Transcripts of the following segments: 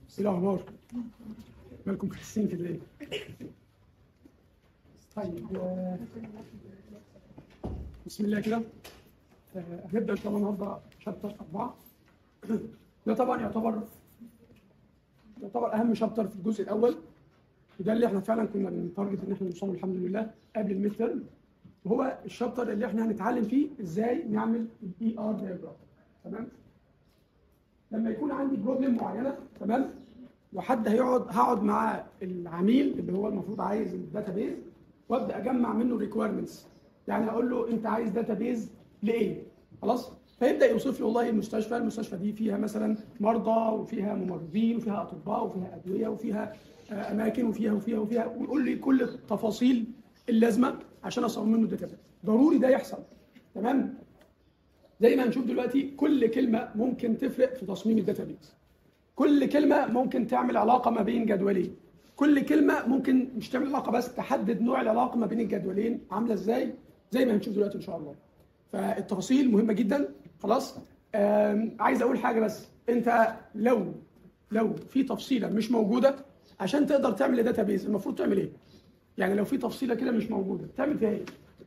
ايه الاخبار؟ مالكم حاسين كده ايه؟ طيب آه، بسم الله كده آه، هنبدا ان شاء الله النهارده شابتر اربعه ده طبعا يعتبر يعتبر اهم شابتر في الجزء الاول وده اللي احنا فعلا كنا بنتارجت ان احنا نوصله الحمد لله قبل الميد ترم وهو الشابتر اللي احنا هنتعلم فيه ازاي نعمل الاي ار دايجرام تمام لما يكون عندي بروبلم معينه تمام وحد هيقعد هقعد مع العميل اللي هو المفروض عايز الداتابيز وابدا اجمع منه ريكويرمنتس يعني اقول له انت عايز داتابيز لايه خلاص فيبدا يوصف لي والله المستشفى المستشفى دي فيها مثلا مرضى وفيها ممرضين وفيها اطباء وفيها ادويه وفيها آه، اماكن وفيها وفيها وفيها ويقول لي كل التفاصيل اللازمه عشان اصمم منه داتابيز ضروري ده يحصل تمام زي ما هنشوف دلوقتي كل كلمه ممكن تفرق في تصميم الداتابيز كل كلمه ممكن تعمل علاقه ما بين جدولين كل كلمه ممكن مش تعمل علاقه بس تحدد نوع العلاقه ما بين الجدولين عامله ازاي زي ما هنشوف دلوقتي ان شاء الله فالتفاصيل مهمه جدا خلاص آم، عايز اقول حاجه بس انت لو لو في تفصيله مش موجوده عشان تقدر تعمل داتابيز المفروض تعمل ايه يعني لو في تفصيله كده مش موجوده تعمل فيها ايه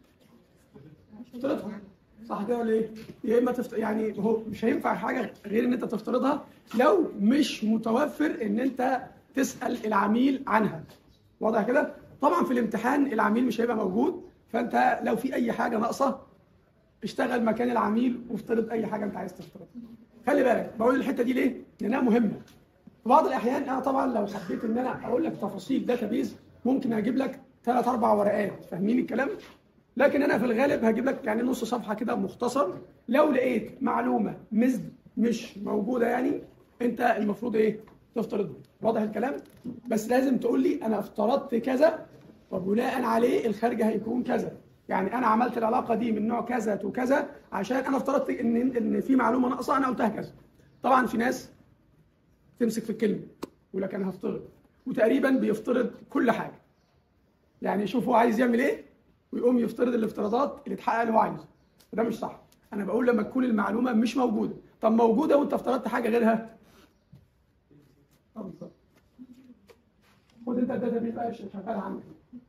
تفترضها صح كده ولا ايه؟ يا اما تفت... يعني هو مش هينفع حاجه غير ان انت تفترضها لو مش متوفر ان انت تسال العميل عنها واضح كده؟ طبعا في الامتحان العميل مش هيبقى موجود فانت لو في اي حاجه ناقصه اشتغل مكان العميل وافترض اي حاجه انت عايز تفترضها. خلي بالك بقول الحته دي ليه؟ لانها مهمه. في بعض الاحيان انا طبعا لو حبيت ان انا اقول لك تفاصيل داتابيز ممكن اجيب لك ثلاث اربع ورقات فاهمين الكلام؟ لكن انا في الغالب هجيب لك يعني نص صفحه كده مختصر لو لقيت معلومه مش مش موجوده يعني انت المفروض ايه تفترضها واضح الكلام بس لازم تقول لي انا افترضت كذا وبناء عليه الخارج هيكون كذا يعني انا عملت العلاقه دي من نوع كذا وكذا عشان انا افترضت ان ان في معلومه ناقصه انا قلتها كذا طبعا في ناس تمسك في الكلمه يقول لك انا هفترض وتقريبا بيفترض كل حاجه يعني يشوف هو عايز يعمل ايه ويقوم يفترض الافتراضات اللي تحقق اللي هو عايزه ده مش صح انا بقول لما تكون المعلومه مش موجوده طب موجوده وانت افترضت حاجه غيرها طب بالظبط. خد انت الداتا بيز بقى شغال عندك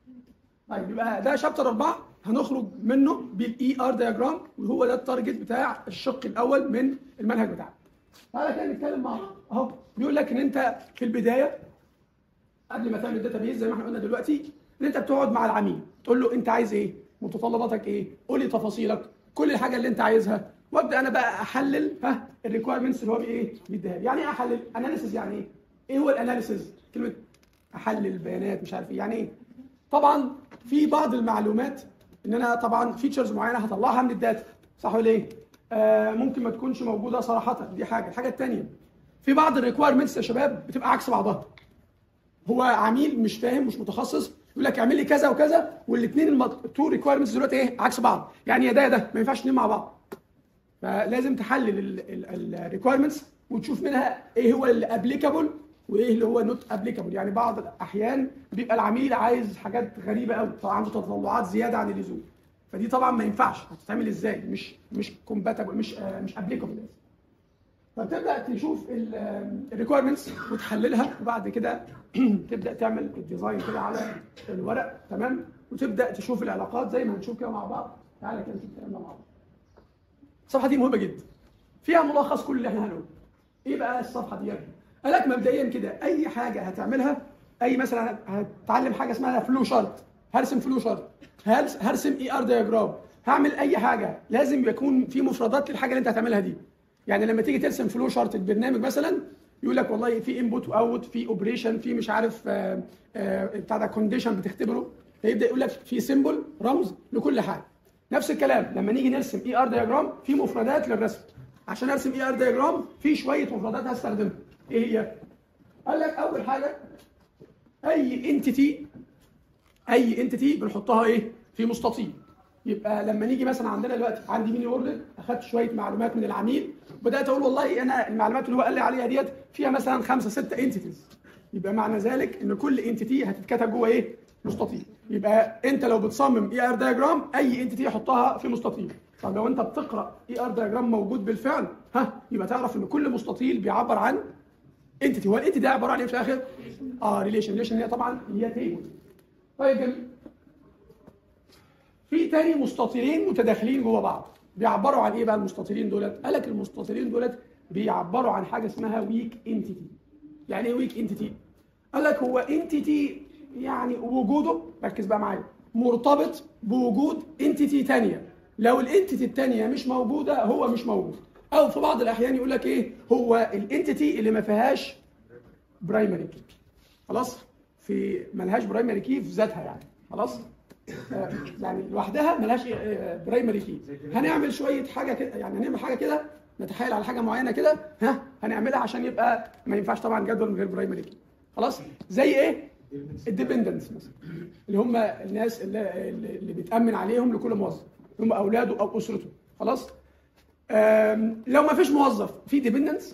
طيب يبقى ده شابتر أربعة هنخرج منه بالاي ار دياجرام وهو ده التارجت بتاع الشق الاول من المنهج بتاعنا تعالى كده نتكلم مع بعض اهو بيقول لك ان انت في البدايه قبل ما تعمل داتا بيز زي ما احنا قلنا دلوقتي ان انت بتقعد مع العميل تقول له انت عايز ايه متطلباتك ايه قول لي تفاصيلك كل الحاجه اللي انت عايزها وابدا انا بقى احلل ها الريكويرمنتس اللي هو بايه بيديها لي. يعني ايه احلل اناليسيز يعني ايه ايه هو الاناليسيز كلمه احلل بيانات مش عارف ايه يعني ايه طبعا في بعض المعلومات ان انا طبعا فيتشرز معينه هطلعها من الداتا صح ولا ايه آه ممكن ما تكونش موجوده صراحه دي حاجه الحاجه الثانيه في بعض الريكويرمنتس يا شباب بتبقى عكس بعضها هو عميل مش فاهم مش متخصص يقول لك اعمل لي كذا وكذا والاثنين التو ريكويرمنتس دلوقتي ايه عكس بعض يعني يا ده يا ده ما ينفعش الاثنين مع بعض فلازم تحلل الريكويرمنتس وتشوف منها ايه هو اللي ابليكابل وايه اللي هو نوت ابليكابل يعني بعض الاحيان بيبقى العميل عايز حاجات غريبه قوي عنده تطلعات زياده عن اللزوم فدي طبعا ما ينفعش هتتعمل ازاي مش مش كومباتبل مش آه مش ابليكابل فبتبدا تشوف الريكويرمنتس وتحللها وبعد كده تبدا تعمل الديزاين كده على الورق تمام وتبدا تشوف العلاقات زي ما هنشوف كده مع بعض تعالى كده نشوف الكلام ده مع بعض الصفحه دي مهمه جدا فيها ملخص كل اللي احنا هنقوله ايه بقى الصفحه دي قال لك مبدئيا كده اي حاجه هتعملها اي مثلا هتتعلم حاجه اسمها فلو شارت هرسم فلو شارت هرسم اي ار دياجرام هعمل اي حاجه لازم يكون في مفردات للحاجه اللي انت هتعملها دي يعني لما تيجي ترسم فلو شارت البرنامج مثلا يقول لك والله في انبوت واوت في اوبريشن في مش عارف آه، آه، بتاع ده كونديشن بتختبره فيبدا يقول لك في سيمبل رمز لكل حاجه نفس الكلام لما نيجي نرسم اي ار دياجرام في مفردات للرسم عشان ارسم اي ار دياجرام في شويه مفردات هستخدمها ايه هي قال لك اول حاجه اي انتيتي اي انتيتي بنحطها ايه في مستطيل يبقى لما نيجي مثلا عندنا دلوقتي عندي ميني وورلد اخدت شويه معلومات من العميل بدات اقول والله انا المعلومات اللي هو قال لي عليها ديت فيها مثلا خمسه سته انتيتيز يبقى معنى ذلك ان كل انتيتي هتتكتب جوه ايه؟ مستطيل يبقى انت لو بتصمم اي ار دايجرام اي انتيتي حطها في مستطيل طب لو انت بتقرا اي ار دايجرام موجود بالفعل ها يبقى تعرف ان كل مستطيل بيعبر عن انتيتي هو الانتيتي ده عباره عن ايه في الاخر؟ اه ريليشن ريليشن هي طبعا هي تيبل طيب جميل في تاني مستطيلين متداخلين جوه بعض بيعبروا عن ايه بقى المستطيلين دولت؟ قال لك المستطيلين دولت بيعبروا عن حاجه اسمها ويك انتيتي يعني ايه ويك انتيتي؟ قال لك هو انتيتي يعني وجوده ركز بقى معايا مرتبط بوجود انتيتي تانية لو الانتيتي التانية مش موجودة هو مش موجود او في بعض الاحيان يقول لك ايه هو الانتيتي اللي ما فيهاش برايمري كي خلاص في ملهاش برايمري كي في ذاتها يعني خلاص آه، يعني لوحدها ملهاش برايمري كي هنعمل شويه حاجه كده يعني هنعمل حاجه كده نتخيل على حاجه معينه كده ها هنعملها عشان يبقى ما ينفعش طبعا جدول من غير برايمري كي خلاص زي ايه الديبندنس مثلا اللي هم الناس اللي, اللي بيتامن عليهم لكل موظف هم اولاده او اسرته خلاص آم، لو ما فيش موظف في ديبندنس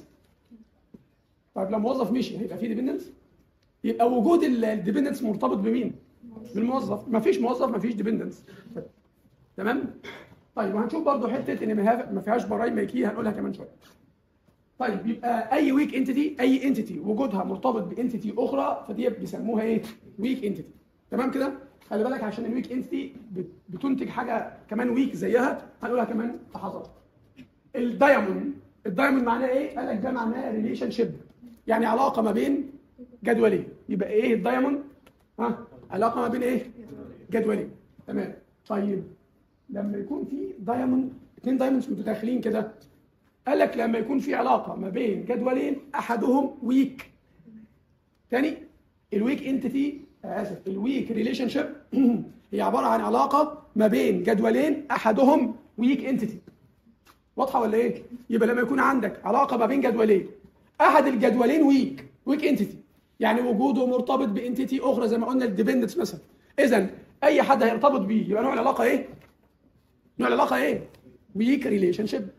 طيب لو موظف مشي هيبقى في ديبندنس يبقى وجود الديبندنس مرتبط بمين بالموظف ما فيش موظف ما فيش ديبندنس تمام طيب وهنشوف برضو حته ان ما ما فيهاش برايمري كي هنقولها كمان شويه طيب يبقى اي ويك انتيتي اي انتيتي وجودها مرتبط بانتيتي اخرى فدي بيسموها ايه ويك انتيتي تمام كده خلي بالك عشان الويك انتيتي بتنتج حاجه كمان ويك زيها هنقولها كمان لحظات الدايموند الدايموند معناه ايه قال لك ده معناه ريليشن شيب يعني علاقه ما بين جدولين يبقى ايه الدايموند ها علاقه ما بين ايه جدولين تمام طيب لما يكون في دايموند اثنين دايموندز متداخلين كده قال لك لما يكون في علاقه ما بين جدولين احدهم ويك تاني الويك انتيتي اسف الويك ريليشن شيب هي عباره عن علاقه ما بين جدولين احدهم ويك انتيتي واضحه ولا ايه يبقى لما يكون عندك علاقه ما بين جدولين احد الجدولين ويك ويك انتيتي يعني وجوده مرتبط بانتيتي اخرى زي ما قلنا الديبندنس مثلا اذا اي حد هيرتبط بيه يبقى نوع العلاقه ايه نوع العلاقه ايه ويك ريليشن شيب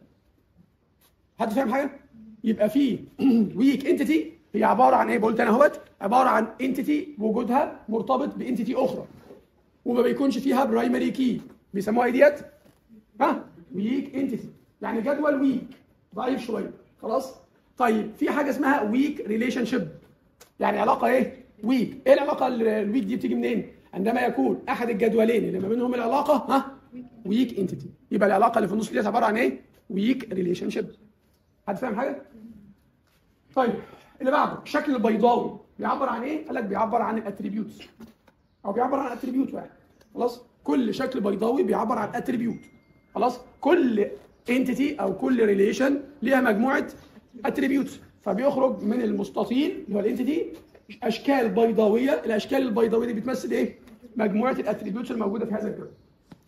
حد فاهم حاجه يبقى في ويك انتيتي هي عباره عن ايه قلت انا اهوت عباره عن انتيتي وجودها مرتبط بانتيتي اخرى وما بيكونش فيها برايمري كي بيسموها ايه ديت ها ويك انتيتي يعني جدول ويك ضعيف شويه خلاص طيب في حاجه اسمها ويك ريليشن شيب يعني علاقه ايه ويك ايه العلاقه الويك دي بتيجي منين عندما يكون احد الجدولين اللي ما بينهم العلاقه ها ويك انتيتي يبقى العلاقه اللي في النص دي عباره عن ايه ويك ريليشن شيب حد فاهم حاجه طيب اللي بعده الشكل البيضاوي بيعبر عن ايه قال لك بيعبر عن الاتريبيوتس او بيعبر عن اتريبيوت واحد خلاص كل شكل بيضاوي بيعبر عن اتريبيوت خلاص كل انتيتي او كل ريليشن ليها مجموعه اتريبيوتس فبيخرج من المستطيل اللي هو الانتيتي اشكال بيضاويه الاشكال البيضاويه دي بتمثل ايه مجموعه الاتريبيوتس الموجوده في هذا الجدول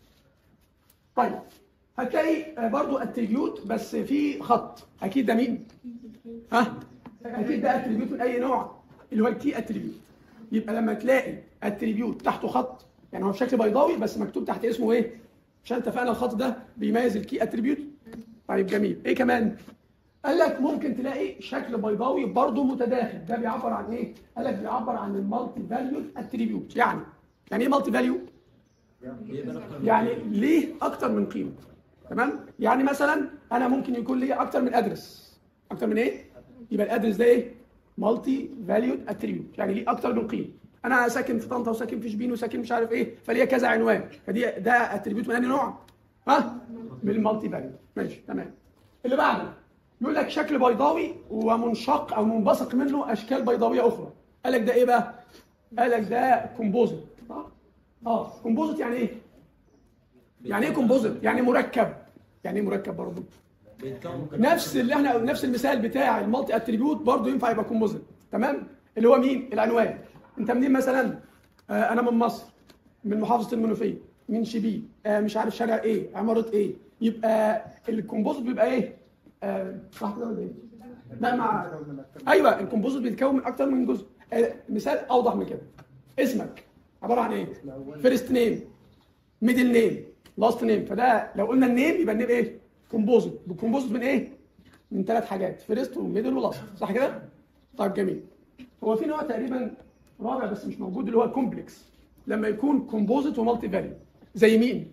طيب هتلاقي برضو اتريبيوت بس في خط اكيد ده مين ها اكيد ده اتريبيوت من اي نوع اللي هو الكي اتريبيوت يبقى لما تلاقي اتريبيوت تحته خط يعني هو بشكل بيضاوي بس مكتوب تحت اسمه ايه عشان اتفقنا الخط ده بيميز الكي اتريبيوت طيب جميل ايه كمان قال لك ممكن تلاقي شكل بيضاوي برضه متداخل ده بيعبر عن ايه قال لك بيعبر عن المالتي فاليو اتريبيوت يعني يعني ايه مالتي فاليو يعني ليه اكتر من قيمه تمام يعني مثلا انا ممكن يكون لي اكتر من ادرس اكتر من ايه يبقى الادرس ده ايه مالتي فاليود اتريبيوت يعني ليه اكتر من قيمه انا ساكن في طنطا وساكن في شبين وساكن مش عارف ايه فليا كذا عنوان فدي ده اتريبيوت من انهي نوع ها من المالتي فاليود ماشي تمام اللي بعده يقول لك شكل بيضاوي ومنشق او منبثق منه اشكال بيضاويه اخرى قال لك ده ايه بقى قال لك ده كومبوزيت صح اه كومبوزيت يعني ايه يعني ايه كومبوزيت يعني مركب يعني ايه مركب برضه نفس اللي احنا نفس المثال بتاع المالتي اتريبيوت برضه ينفع يبقى كومبوزيت تمام اللي هو مين العنوان انت منين مثلا آه انا من مصر من محافظه المنوفيه من شبين آه مش عارف شارع ايه عماره ايه يبقى الكومبوزيت بيبقى ايه آه صح كده ولا ايه لا مع ايوه الكومبوزيت بيتكون من اكتر من جزء آه مثال اوضح من كده اسمك عباره عن ايه فيرست نيم ميدل نيم لاست نيم فده لو قلنا النيم يبقى النيم ايه كومبوزيت بالكومبوزيت من ايه من ثلاث حاجات فيرست وميدل ولاست صح كده طيب جميل هو في نوع تقريبا رابع بس مش موجود اللي هو الكومبلكس لما يكون كومبوزيت ومالتي فاليو زي مين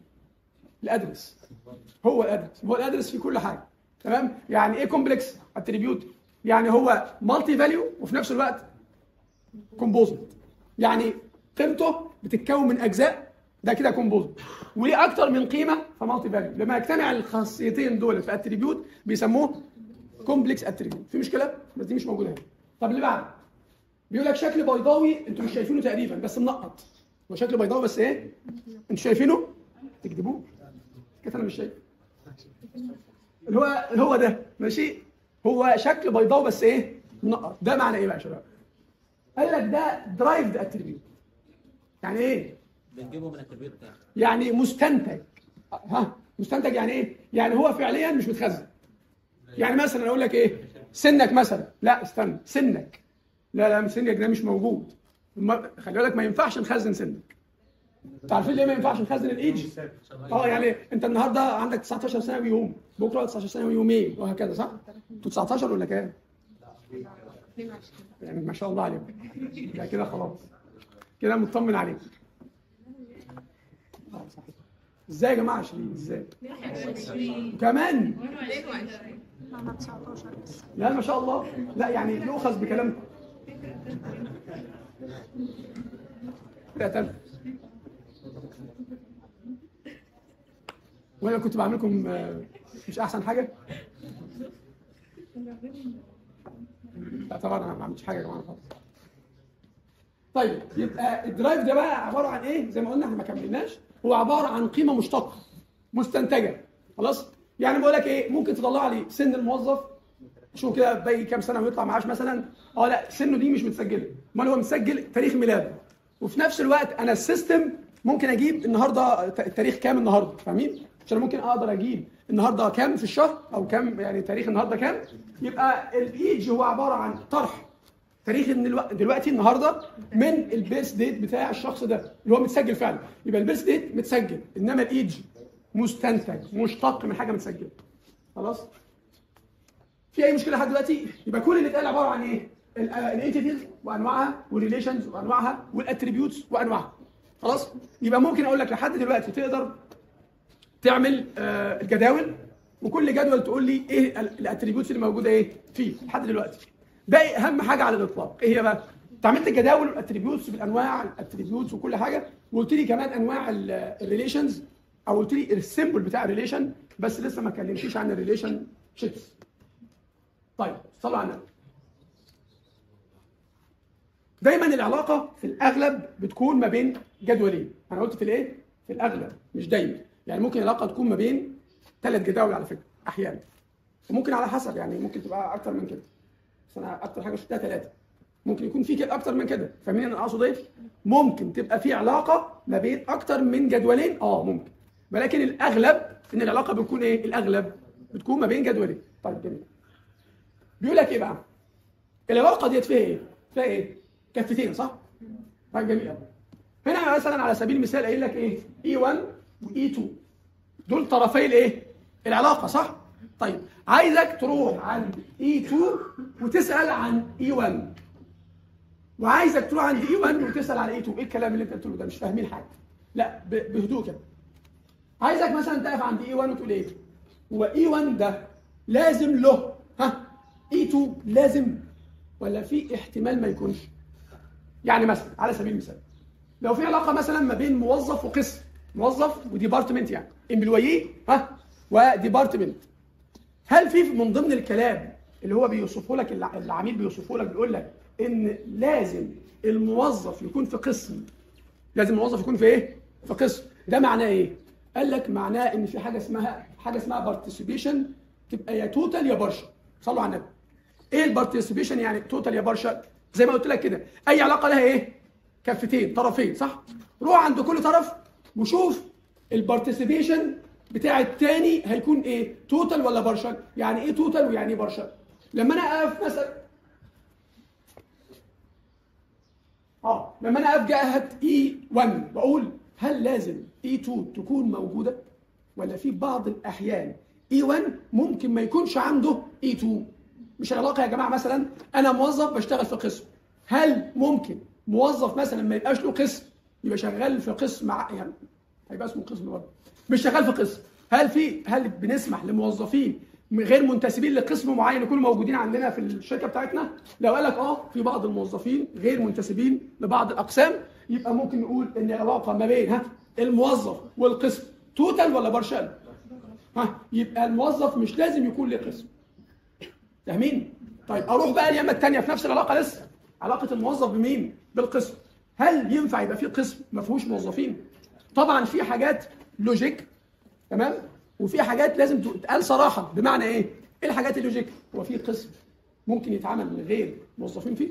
الادرس هو الادرس هو الادرس في كل حاجه تمام يعني ايه كومبلكس اتريبيوت يعني هو مالتي فاليو وفي نفس الوقت كومبوزيت يعني قيمته بتتكون من اجزاء ده كده كومبوزيت وليه اكتر من قيمه فمالتي فاليو لما يجتمع الخاصيتين دول في اتريبيوت بيسموه كومبلكس اتريبيوت في مشكله بس دي مش موجوده هنا طب اللي بعده بيقول لك شكل بيضاوي انتوا مش شايفينه تقريبا بس منقط هو شكل بيضاوي بس ايه انتوا شايفينه تكتبوه كده انا مش شايف اللي هو هو ده ماشي هو شكل بيضاوي بس ايه منقط ده معنى ايه بقى يا شباب قال لك ده درايفد اتريبيوت يعني ايه بنجيبه من التربية بتاعه يعني مستنتج ها مستنتج يعني ايه يعني هو فعليا مش متخزن يعني مثلا اقول لك ايه سنك مثلا لا استنى سنك لا لا سنك ده مش موجود ما- خلي بالك ما ينفعش نخزن سنك انتوا عارفين ليه ما ينفعش نخزن الايدج اه يعني انت النهارده عندك 19 سنه ويوم بكره 19 سنه ويومين وهكذا صح انتوا 19 ولا كام يعني ما شاء الله عليكم لا كده خلاص كده مطمن عليكم آه، صحيح. ازاي يا جماعه 20 ازاي كمان انا 19 بس لا ما شاء الله لا يعني يؤخذ بكلامكم لا تم وانا كنت بعملكم آه، مش احسن حاجه لا طبعا انا ما عملتش حاجه يا جماعه خالص طيب يبقى الدرايف ده بقى عباره عن ايه زي ما قلنا احنا ما كملناش هو عباره عن قيمه مشتقه مستنتجه خلاص يعني بقول لك ايه ممكن تطلع لي سن الموظف شوف كده باقي كام سنه ويطلع معاش مثلا اه لا سنه دي مش متسجله امال هو مسجل تاريخ ميلاده وفي نفس الوقت انا السيستم ممكن اجيب النهارده ت- التاريخ كام النهارده فاهمين عشان ممكن اقدر اجيب النهارده كام في الشهر او كام يعني تاريخ النهارده كام يبقى الايدج هو عباره عن طرح تاريخ ان الوقت دلوقتي النهارده من البيرث ديت بتاع الشخص ده اللي هو متسجل فعلا يبقى البيرث ديت متسجل انما الايدج مستنتج مشتق من حاجه متسجله خلاص في اي مشكله لحد دلوقتي يبقى كل اللي اتقال عباره عن ايه الانتيتيز وانواعها والريليشنز وانواعها والاتريبيوتس وانواعها خلاص يبقى ممكن اقول لك لحد دلوقتي تقدر تعمل آه، الجداول وكل جدول تقول لي ايه الاتريبيوتس اللي موجوده ايه فيه لحد دلوقتي ده اهم حاجه على الاطلاق ايه هي بقى انت عملت الجداول والاتريبيوتس بالانواع الاتريبيوتس وكل حاجه وقلت لي كمان انواع الريليشنز او قلت لي السيمبل بتاع الريليشن بس لسه ما اتكلمتيش عن الريليشن شيبس طيب صلوا على النبي دايما العلاقه في الاغلب بتكون ما بين جدولين انا قلت في الايه في الاغلب مش دايما يعني ممكن العلاقه تكون ما بين ثلاث جداول على فكره احيانا وممكن على حسب يعني ممكن تبقى اكتر من كده بس انا اكتر حاجه شفتها ثلاثه ممكن يكون في كده اكتر من كده فاهمين انا اقصد ايه ممكن تبقى في علاقه ما بين اكتر من جدولين اه ممكن ولكن الاغلب ان العلاقه بتكون ايه الاغلب بتكون ما بين جدولين طيب جميل بيقول لك ايه بقى العلاقه ديت فيها ايه فيها ايه كفتين صح طيب جميل أوي. هنا مثلا على سبيل المثال قايل لك ايه E1 و E2 دول طرفي الايه العلاقه صح طيب عايزك تروح عند E2 وتسال عن E1 وعايزك تروح عند E1 وتسال عن E2 ايه الكلام اللي انت قلته ده مش فاهمين حاجه لا ب- بهدوء كده عايزك مثلا تقف عند E1 وتقول ايه هو E1 ده لازم له ها E2 لازم ولا في احتمال ما يكونش يعني مثلا على سبيل المثال لو في علاقه مثلا ما بين موظف وقسم موظف وديبارتمنت يعني امبلويي ها وديبارتمنت هل في من ضمن الكلام اللي هو بيوصفه لك الع- العميل بيوصفه لك بيقول لك ان لازم الموظف يكون في قسم لازم الموظف يكون في ايه في قسم ده معناه ايه قال لك معناه ان في حاجه اسمها حاجه اسمها بارتيسيبيشن تبقى يا توتال يا بارشل صلوا على النبي ايه البارتيسيبيشن يعني توتال يا بارشل زي ما قلت لك كده اي علاقه لها ايه كفتين طرفين صح روح عند كل طرف وشوف البارتيسيبيشن بتاع التاني هيكون ايه توتال ولا بارشل يعني ايه توتال ويعني ايه بارشل لما انا اقف مثلا اه لما انا اقف جهه اي 1 واقول هل لازم اي 2 تكون موجوده ولا في بعض الاحيان اي 1 ممكن ما يكونش عنده اي 2 مش العلاقه يا جماعه مثلا انا موظف بشتغل في قسم هل ممكن موظف مثلا ما يبقاش له قسم يبقى شغال في قسم مع يعني هيبقى اسمه قسم برضه مش شغال في قسم هل في هل بنسمح لموظفين غير منتسبين لقسم معين يكونوا موجودين عندنا في الشركه بتاعتنا لو قال لك اه في بعض الموظفين غير منتسبين لبعض الاقسام يبقى ممكن نقول ان العلاقه ما بين ها الموظف والقسم توتال ولا بارشال ها يبقى الموظف مش لازم يكون له قسم فاهمين طيب اروح بقى اليمه الثانيه في نفس العلاقه لسه علاقه الموظف بمين بالقسم هل ينفع يبقى في قسم ما فيهوش موظفين طبعا في حاجات لوجيك تمام وفي حاجات لازم تتقال صراحه بمعنى ايه ايه الحاجات اللوجيك هو في قسم ممكن يتعمل من غير موظفين فيه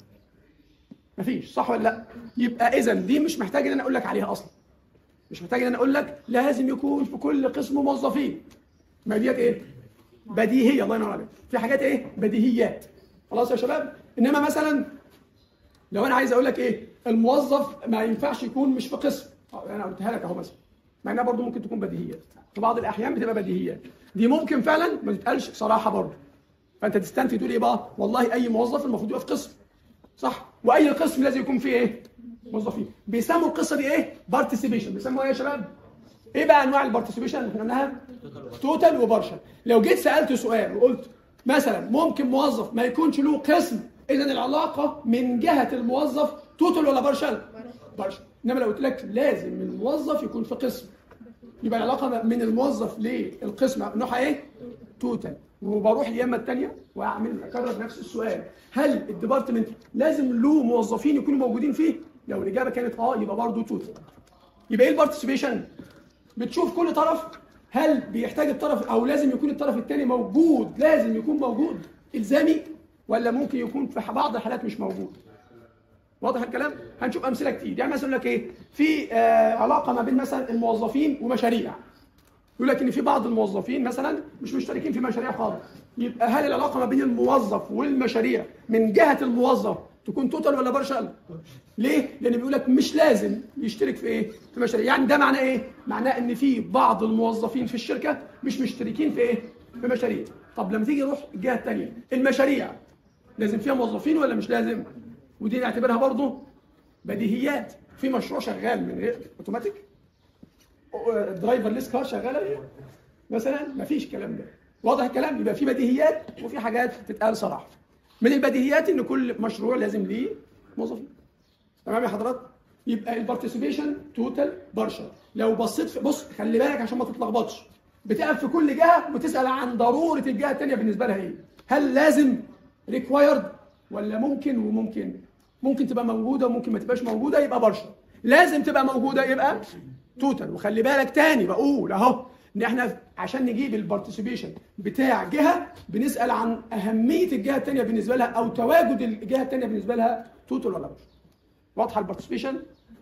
مفيش صح ولا لا يبقى اذا دي مش محتاج ان انا اقول لك عليها اصلا مش محتاج ان انا اقول لك لازم يكون في كل قسم موظفين ما ديت ايه بديهيه الله ينور عليك في حاجات ايه بديهيات خلاص يا شباب انما مثلا لو انا عايز اقول لك ايه الموظف ما ينفعش يكون مش في قسم أه، انا قلتها لك اهو مثلا مع انها برضه ممكن تكون بديهيات في بعض الاحيان بتبقى بديهيات دي ممكن فعلا ما تتقالش صراحه برضه فانت تستنتج تقول ايه بقى والله اي موظف المفروض يبقى في قسم صح واي قسم لازم يكون فيه ايه موظفين بيسموا القصه دي ايه بارتيسيبيشن بيسموها ايه يا شباب ايه بقى انواع البارتيسيبيشن اللي احنا قلناها توتال وبارشل لو جيت سالت سؤال وقلت مثلا ممكن موظف ما يكونش له قسم اذا العلاقه من جهه الموظف توتال ولا بارشل بارشل انما لو قلت لك لازم الموظف يكون في قسم يبقى العلاقه من الموظف للقسم نوعها ايه توتال وبروح اليمه الثانيه واعمل اكرر نفس السؤال هل الديبارتمنت لازم له موظفين يكونوا موجودين فيه لو الاجابه كانت اه يبقى برضه توتال يبقى ايه البارتيسيبيشن بتشوف كل طرف هل بيحتاج الطرف او لازم يكون الطرف الثاني موجود لازم يكون موجود الزامي ولا ممكن يكون في بعض الحالات مش موجود واضح الكلام هنشوف امثله كتير يعني مثلا يقول لك ايه في آه علاقه ما بين مثلا الموظفين ومشاريع يقول لك ان في بعض الموظفين مثلا مش مشتركين في مشاريع خالص يبقى هل العلاقه ما بين الموظف والمشاريع من جهه الموظف تكون توتال ولا بارشال ليه لان بيقول لك مش لازم يشترك في ايه في مشاريع يعني ده معناه ايه معناه ان في بعض الموظفين في الشركه مش مشتركين في ايه في مشاريع طب لما تيجي نروح الجهه الثانيه المشاريع لازم فيها موظفين ولا مش لازم ودي نعتبرها برضه بديهيات في مشروع شغال من غير اوتوماتيك درايفر ليس كار شغاله مثلا مفيش الكلام ده واضح الكلام يبقى في بديهيات وفي حاجات تتقال صراحه من البديهيات ان كل مشروع لازم ليه موظفين تمام يا حضرات يبقى البارتيسيبيشن توتال بارشل لو بصيت في بص خلي بالك عشان ما تتلخبطش بتقف في كل جهه وتسال عن ضروره الجهه الثانيه بالنسبه لها ايه هل لازم ريكوايرد ولا ممكن وممكن ممكن تبقى موجوده وممكن ما تبقاش موجوده يبقى بارشل لازم تبقى موجوده يبقى توتال وخلي بالك تاني بقول اهو ان احنا عشان نجيب البارتيسيبيشن بتاع جهه بنسال عن اهميه الجهه الثانيه بالنسبه لها او تواجد الجهه الثانيه بالنسبه لها توتال ولا مش واضحه البارتيسيبيشن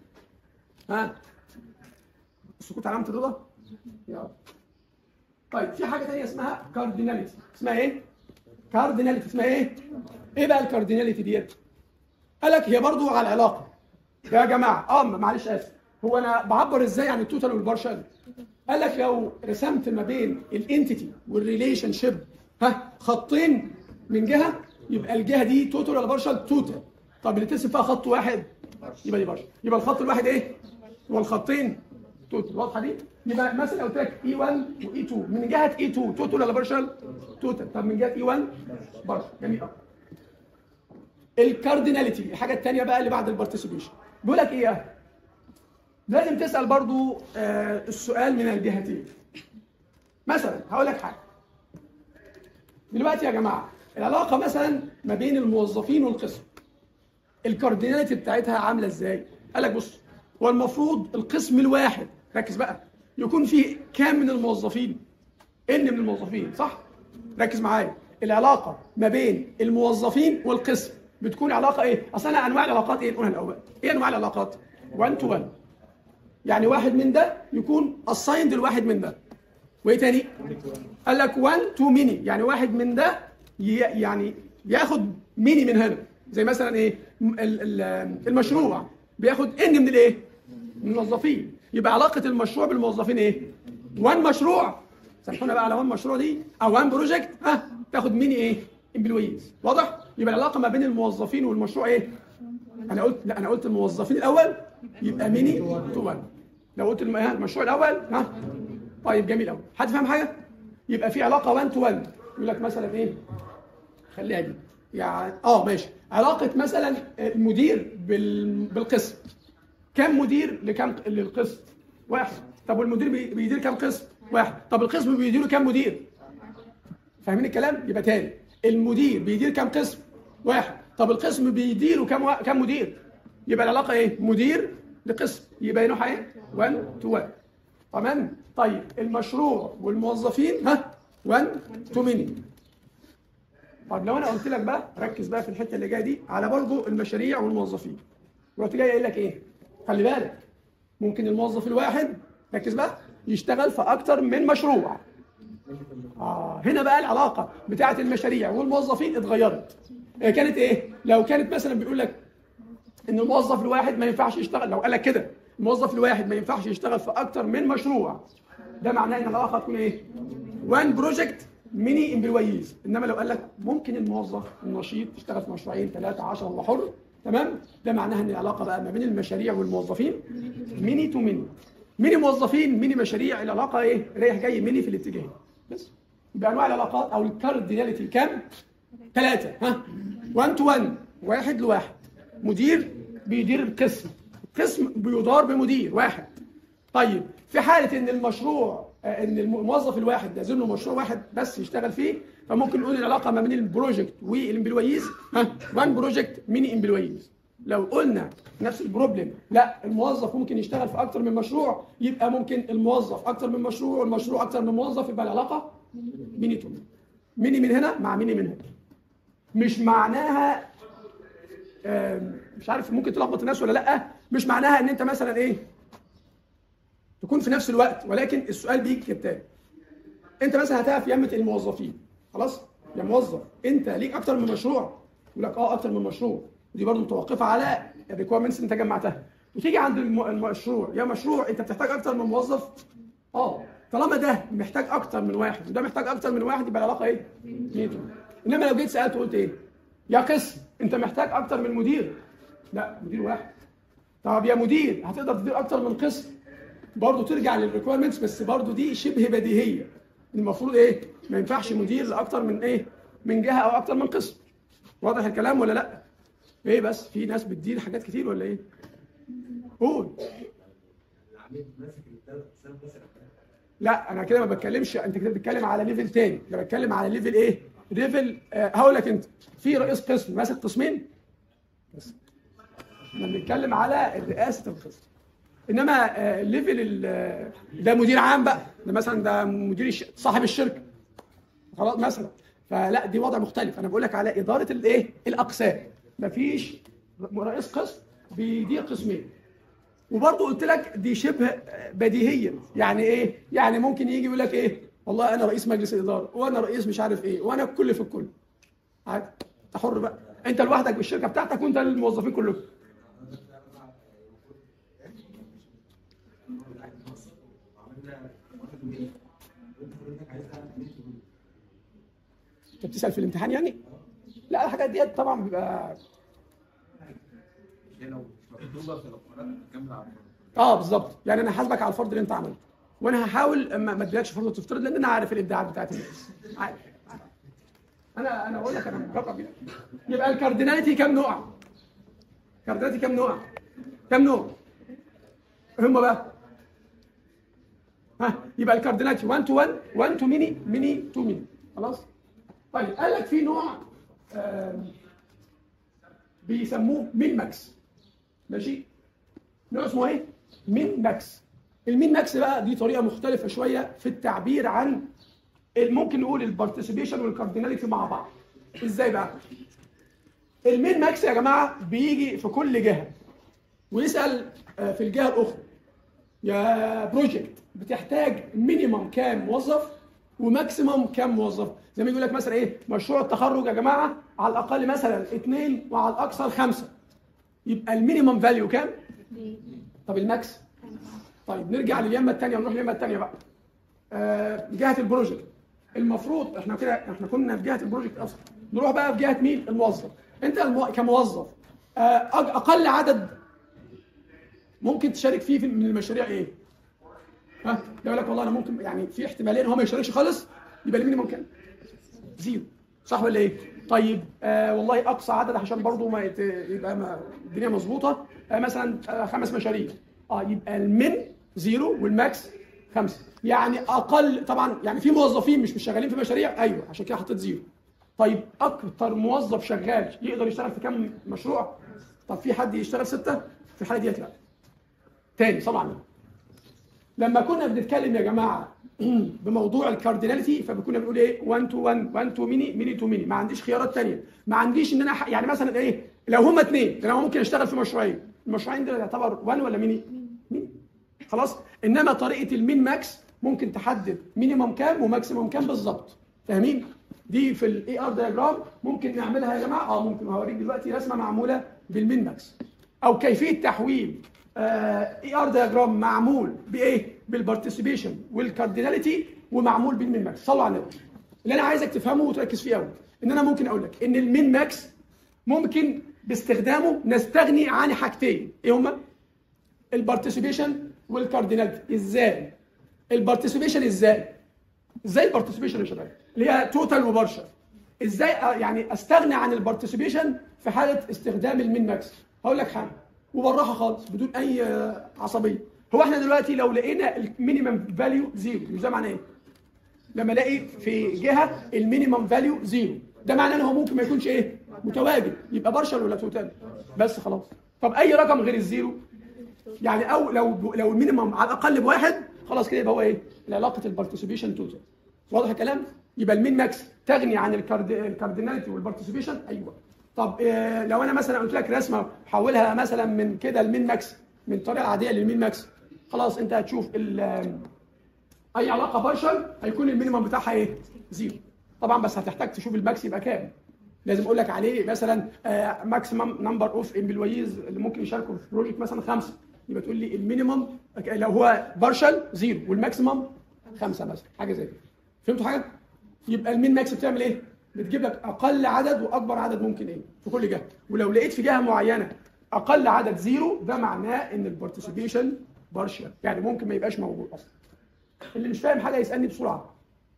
ها السكوت علامه الرضا يلا طيب في حاجه ثانيه اسمها كارديناليتي اسمها ايه كارديناليتي اسمها ايه ايه بقى الكارديناليتي ديت قال لك هي برضو على العلاقه يا جماعه اه معلش اسف هو انا بعبر ازاي عن التوتال والبارشال قال لك لو رسمت ما بين الانتيتي والريليشن شيب ها خطين من جهه يبقى الجهه دي توتال ولا بارشال توتال طب اللي ترسم فيها خط واحد يبقى دي بارشال يبقى الخط الواحد ايه والخطين توتال واضحه دي يبقى مثلا قلت لك اي 1 واي 2 من جهه اي 2 توتال ولا بارشال توتال طب من جهه اي 1 بارشال جميل قوي الكارديناليتي الحاجه الثانيه بقى اللي بعد البارتيسيبيشن بيقول لك ايه لازم تسال برضو آه السؤال من الجهتين مثلا هقول لك حاجه دلوقتي يا جماعه العلاقه مثلا ما بين الموظفين والقسم الكارديناليتي بتاعتها عامله ازاي قال لك بص هو المفروض القسم الواحد ركز بقى يكون فيه كام من الموظفين ان من الموظفين صح ركز معايا العلاقه ما بين الموظفين والقسم بتكون علاقه ايه اصل انا انواع العلاقات ايه نقولها الاول ايه انواع العلاقات 1 تو 1 يعني واحد من ده يكون اسايند لواحد من ده وايه تاني قال لك 1 تو ميني يعني واحد من ده يعني ياخد ميني من هنا زي مثلا ايه المشروع بياخد ان من الايه من الموظفين يبقى علاقه المشروع بالموظفين ايه 1 مشروع سامحونا بقى على 1 مشروع دي او 1 بروجكت ها تاخد ميني ايه امبلويز واضح يبقى العلاقه ما بين الموظفين والمشروع ايه انا قلت لا انا قلت الموظفين الاول يبقى ميني تو 1 لو قلت المشروع الاول ها طيب جميل قوي حد فاهم حاجه يبقى في علاقه 1 تو 1 يقول لك مثلا ايه خليها دي يعني اه ماشي علاقه مثلا المدير بال... بالقسم كم مدير لكم للقسم واحد طب والمدير بي- بيدير كم قسم واحد طب القسم بيديره كم مدير فاهمين الكلام يبقى تاني المدير بيدير كم قسم واحد طب القسم بيديره كم و... كم مدير يبقى العلاقه ايه مدير لقسم يبقى نوعها ايه 1 تو 1 تمام طيب المشروع والموظفين ها 1 تو ميني طب لو انا قلت لك بقى ركز بقى في الحته اللي جايه دي على برضه المشاريع والموظفين رحت جاي قايل لك ايه خلي بالك ممكن الموظف الواحد ركز بقى يشتغل في اكتر من مشروع آه هنا بقى العلاقه بتاعه المشاريع والموظفين اتغيرت آه، كانت ايه لو كانت مثلا بيقول لك ان الموظف الواحد ما ينفعش يشتغل لو قال لك كده الموظف الواحد ما ينفعش يشتغل في اكتر من مشروع ده معناه ان العلاقه تكون ايه وان بروجكت ميني امبلويز انما لو قال لك ممكن الموظف النشيط يشتغل في مشروعين ثلاثه 10 هو حر تمام ده معناها ان العلاقه بقى ما بين المشاريع والموظفين ميني تو ميني ميني موظفين ميني مشاريع العلاقه ايه رايح جاي ميني في الاتجاه بس بانواع العلاقات او الكارديناليتي كام ثلاثه ها 1 تو 1 واحد لواحد مدير بيدير القسم القسم بيدار بمدير واحد طيب في حاله ان المشروع آه، ان الموظف الواحد لازم له مشروع واحد بس يشتغل فيه فممكن نقول العلاقه ما بين البروجكت والامبلويز ها وان بروجكت ميني امبلويز لو قلنا نفس البروبلم لا الموظف ممكن يشتغل في اكتر من مشروع يبقى ممكن الموظف اكتر من مشروع والمشروع اكتر من موظف يبقى العلاقه ميني تو ميني ميني من هنا مع ميني من هنا مش معناها آم، مش عارف ممكن تلخبط الناس ولا لا مش معناها ان انت مثلا ايه تكون في نفس الوقت ولكن السؤال بيجي كالتالي انت مثلا هتقف في يمه الموظفين خلاص يا موظف انت ليك اكتر من مشروع يقول لك اه اكتر من مشروع ودي برضه متوقفه على الريكويرمنتس اللي انت جمعتها وتيجي عند الم- المشروع يا مشروع انت بتحتاج اكتر من موظف اه طالما ده محتاج اكتر من واحد وده محتاج اكتر من واحد يبقى العلاقه ايه؟ نيتو انما لو جيت سالت وقلت ايه؟ يا قسم انت محتاج اكتر من مدير لا مدير واحد طب يا مدير هتقدر تدير اكتر من قسم برضه ترجع للريكويرمنتس بس برضه دي شبه بديهيه المفروض ايه ما ينفعش مدير لاكتر من ايه من جهه او اكتر من قسم واضح الكلام ولا لا ايه بس في ناس بتدير حاجات كتير ولا ايه قول العميد ماسك الثلاث اقسام مثلا لا انا كده ما بتكلمش انت كده بتتكلم على ليفل تاني انا بتكلم على ليفل ايه ليفل آه هقول لك انت في رئيس قسم ماسك قسمين بس احنا بنتكلم على رئاسه القسم انما آه ليفل ال- آه، ده مدير عام بقى ده مثلا ده مدير الش... صاحب الشركه خلاص مثلا فلا دي وضع مختلف انا بقول لك على اداره الايه الاقسام مفيش رئيس قسم بيدير قسمين وبرضه قلت لك دي شبه بديهيه يعني ايه يعني ممكن يجي يقول لك ايه والله انا رئيس مجلس الاداره وانا رئيس مش عارف ايه وانا الكل في الكل عادي انت حر بقى انت لوحدك بالشركه بتاعتك وانت الموظفين كلهم عملنا واحد مين وانت حضرتك عايزها مين انت بتسال في الامتحان يعني لا الحاجات ديت طبعا بيبقى هي لو مش مكتوبه في القرآن كامله على الفرق. اه بالظبط يعني انا هحاسبك على الفرض اللي انت عملته وانا هحاول ما ما اديلكش فرصه تفترض لان انا عارف الابداعات بتاعت الناس عارف عارف. انا انا بقول لك انا مجرب يعني. يبقى الكارديناليتي كام نوع؟ كارديناليتي كام نوع؟ كام نوع؟ هم بقى ها يبقى الكارديناليتي 1 تو 1 1 تو ميني ميني تو ميني خلاص؟ طيب قال لك في نوع آم، بيسموه مين ماكس ماشي؟ نوع اسمه ايه؟ مين ماكس. المين ماكس بقى دي طريقه مختلفه شويه في التعبير عن ال- ممكن نقول البارتيسيبيشن والكارديناليتي مع بعض. ازاي بقى؟ المين ماكس يا جماعه بيجي في كل جهه ويسال آه، في الجهه الاخرى يا بروجكت بتحتاج مينيمم كام موظف وماكسيمم كام موظف زي ما يقول لك مثلا ايه مشروع التخرج يا جماعه على الاقل مثلا اثنين وعلى الاكثر خمسه يبقى المينيمم فاليو كام؟ طب الماكس طيب نرجع لليمه الثانيه ونروح لليمه الثانيه بقى آه جهه البروجكت المفروض احنا كده احنا كنا في جهه البروجكت اصلا نروح بقى في جهه مين الموظف انت المو... كموظف آه أج- اقل عدد ممكن تشارك فيه في- من المشاريع ايه ها يقول لك والله انا ممكن يعني في احتماليه ان هو ما يشاركش خالص يبقى المينيمم كام؟ زيرو صح ولا ايه؟ طيب آه والله اقصى عدد عشان برضو ما يت... يبقى ما الدنيا مظبوطه آه مثلا آه خمس مشاريع اه يبقى المن زيرو والماكس خمسه يعني اقل طبعا يعني في موظفين مش مش شغالين في مشاريع ايوه عشان كده حطيت زيرو طيب اكتر موظف شغال يقدر يشتغل في كام مشروع؟ طب في حد يشتغل سته؟ في الحاله ديت لا تاني طبعا لما كنا بنتكلم يا جماعه بموضوع الكارديناليتي فكنا بنقول ايه 1 تو 1 1 تو ميني ميني تو ميني ما عنديش خيارات تانية ما عنديش ان انا ح- يعني مثلا ايه لو هما اثنين انا ممكن اشتغل في مشروعين المشروعين دول يعتبر 1 ولا ميني ميني خلاص انما طريقه المين ماكس ممكن تحدد مينيمم كام وماكسيمم كام بالظبط فاهمين دي في الاي ار دياجرام ممكن نعملها يا جماعه اه ممكن هوريك دلوقتي رسمه معموله بالمين ماكس او كيفيه تحويل اي ار دياجرام معمول بايه بالبارتيسيبيشن والكارديناليتي ومعمول بالمين ماكس صلوا على النبي اللي انا عايزك تفهمه وتركز فيه قوي ان انا ممكن اقول لك ان المين ماكس ممكن باستخدامه نستغني عن حاجتين ايه هما البارتيسيبيشن والكارديناليتي ازاي البارتيسيبيشن ازاي ازاي البارتيسيبيشن يا شباب اللي هي توتال وبارشل ازاي أ- يعني استغنى عن البارتيسيبيشن في حاله استخدام المين ماكس هقول لك حاجه وبالراحه خالص بدون اي آه، عصبيه هو احنا دلوقتي لو لقينا المينيمم فاليو زيرو مش ده معناه ايه لما الاقي في جهه المينيمم فاليو زيرو ده معناه ان هو ممكن ما يكونش ايه متواجد يبقى بارشل ولا توتال بس خلاص طب اي رقم غير الزيرو يعني او لو لو المينيمم على الاقل بواحد خلاص كده يبقى هو ايه علاقه البارتيسيبيشن توتال واضح الكلام يبقى المين ماكس تغني عن الكارد... الكارديناليتي والبارتيسيبيشن ايوه طب إيه لو انا مثلا قلت لك رسمه حولها مثلا من كده المين ماكس من الطريقه العاديه للمين ماكس خلاص انت هتشوف ال اي علاقه بارشل هيكون المينيمم بتاعها ايه زيرو طبعا بس هتحتاج تشوف الماكس يبقى كام لازم اقول لك عليه مثلا ماكسيمم نمبر اوف امبلويز اللي ممكن يشاركوا في بروجكت مثلا خمسه يبقى تقول لي المينيمم لو هو بارشل زيرو والماكسيمم خمسه مثلا حاجه زي كده فهمتوا حاجه؟ يبقى المين ماكس بتعمل ايه؟ بتجيب لك اقل عدد واكبر عدد ممكن ايه في كل جهه ولو لقيت في جهه معينه اقل عدد زيرو ده معناه ان البارتيسيبيشن بارشل يعني ممكن ما يبقاش موجود اصلا اللي مش فاهم حاجه يسالني بسرعه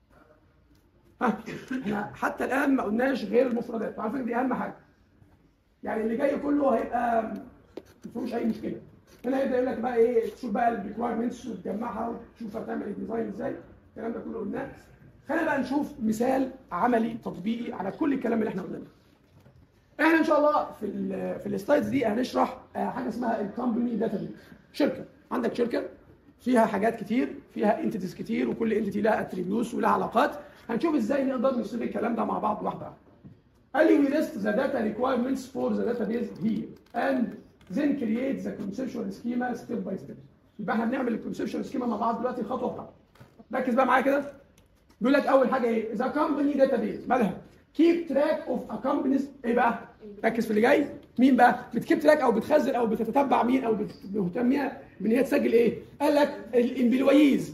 ها احنا حتى الان ما قلناش غير المفردات عارفين دي اهم حاجه يعني اللي جاي كله هيبقى ما فيهوش اي مشكله هنا هيبدا يقول لك بقى ايه تشوف بقى الريكوايرمنتس وتجمعها وتشوف هتعمل الديزاين ازاي الكلام ده كله قلناه خلينا بقى نشوف مثال عملي تطبيقي على كل الكلام اللي احنا قلناه احنا ان شاء الله في ال في السلايدز دي هنشرح آه، حاجه اسمها الكومباني داتابيز شركه عندك شركه فيها حاجات كتير فيها انتيتيز كتير وكل انتيتي لها اتريبيوتس ولها علاقات هنشوف ازاي نقدر نصيغ الكلام ده مع بعض واحده واحده قال لي we list the data requirements for the database here and then create the conceptual schema step by step يبقى احنا بنعمل الكونسبشوال سكيما مع بعض دلوقتي خطوه بخطوه ركز بقى معايا كده بيقول لك اول حاجه ايه ذا كومباني داتابيز مالها كيب تراك اوف ا كومبانيز ايه بقى ركز في اللي جاي مين بقى بتكيب تراك او بتخزن او بتتتبع مين او بت- مهتميه بان هي تسجل ايه قال لك الامبلويز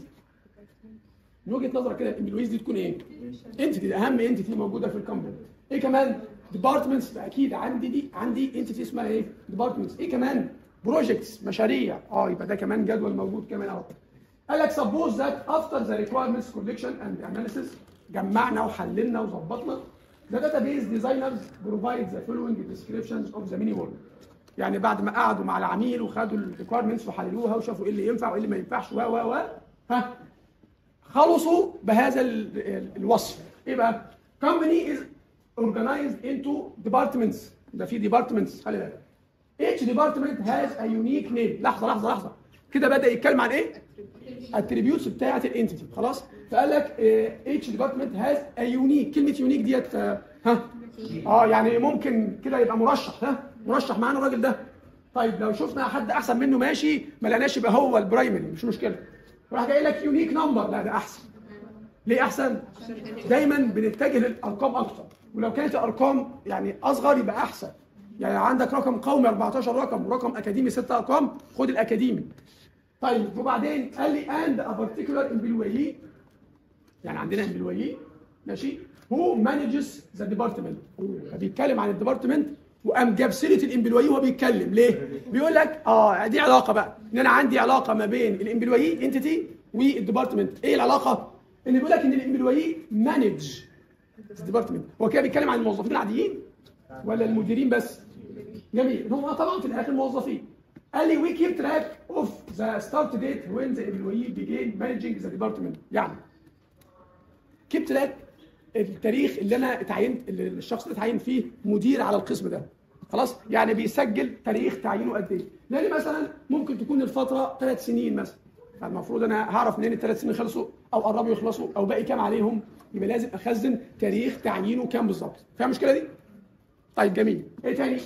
من وجهه نظرك كده الامبلويز دي تكون ايه انتيتي اهم انتيتي موجوده في الكومباني ايه كمان ديبارتمنتس اكيد عندي دي عندي انتيتي اسمها ايه ديبارتمنتس ايه كمان بروجكتس مشاريع اه يبقى ده كمان جدول موجود كمان اهو قال لك suppose that after the requirements collection and analysis جمعنا وحللنا وظبطنا the database designers provide the following descriptions of the mini world يعني بعد ما قعدوا مع العميل وخدوا الريكويرمنتس وحللوها وشافوا ايه اللي ينفع وايه اللي ما ينفعش و و و ها خلصوا بهذا ال- ال- الوصف ايه بقى company is organized into departments ده في departments خلي بالك each department has a unique name لحظه لحظه لحظه كده بدا يتكلم عن ايه الاتريبيوتس بتاعه الانتيتي خلاص فقال لك each department has a unique كلمه unique ديت آه، ها اه يعني ممكن كده يبقى مرشح ها مرشح معانا الراجل ده طيب لو شفنا حد احسن منه ماشي ما لقيناش يبقى هو البرايمري مش مشكله راح جاي لك يونيك نمبر لا ده احسن ليه احسن دايما بنتجه للارقام اكتر ولو كانت الارقام يعني اصغر يبقى احسن يعني عندك رقم قومي 14 رقم ورقم اكاديمي 6 ارقام خد الاكاديمي طيب وبعدين قال لي اند ا بارتيكولار امبلوي يعني عندنا امبلوي ماشي هو مانجز ذا ديبارتمنت بيتكلم عن الديبارتمنت وقام جاب سيره الامبلوي وهو بيتكلم ليه؟ بيقول لك اه دي علاقه بقى ان انا عندي علاقه ما بين الامبلوي انتيتي والديبارتمنت ايه العلاقه؟ ان بيقول لك ان الامبلوي مانج ديبارتمنت هو كده بيتكلم عن الموظفين العاديين ولا المديرين بس؟ جميل هم طبعا في الاخر موظفين قال لي وي كيب تراك اوف ذا ستارت ديت وين ذا امبلوي بيجين مانجينج ذا ديبارتمنت يعني كيب تراك التاريخ اللي انا اتعينت اللي الشخص اللي اتعين فيه مدير على القسم ده خلاص يعني بيسجل تاريخ تعيينه قد ايه لان مثلا ممكن تكون الفتره ثلاث سنين مثلا فالمفروض انا هعرف منين الثلاث سنين خلصوا او قربوا يخلصوا او باقي كام عليهم يبقى لازم اخزن تاريخ تعيينه كام بالظبط فاهم المشكله دي طيب جميل ايه تاني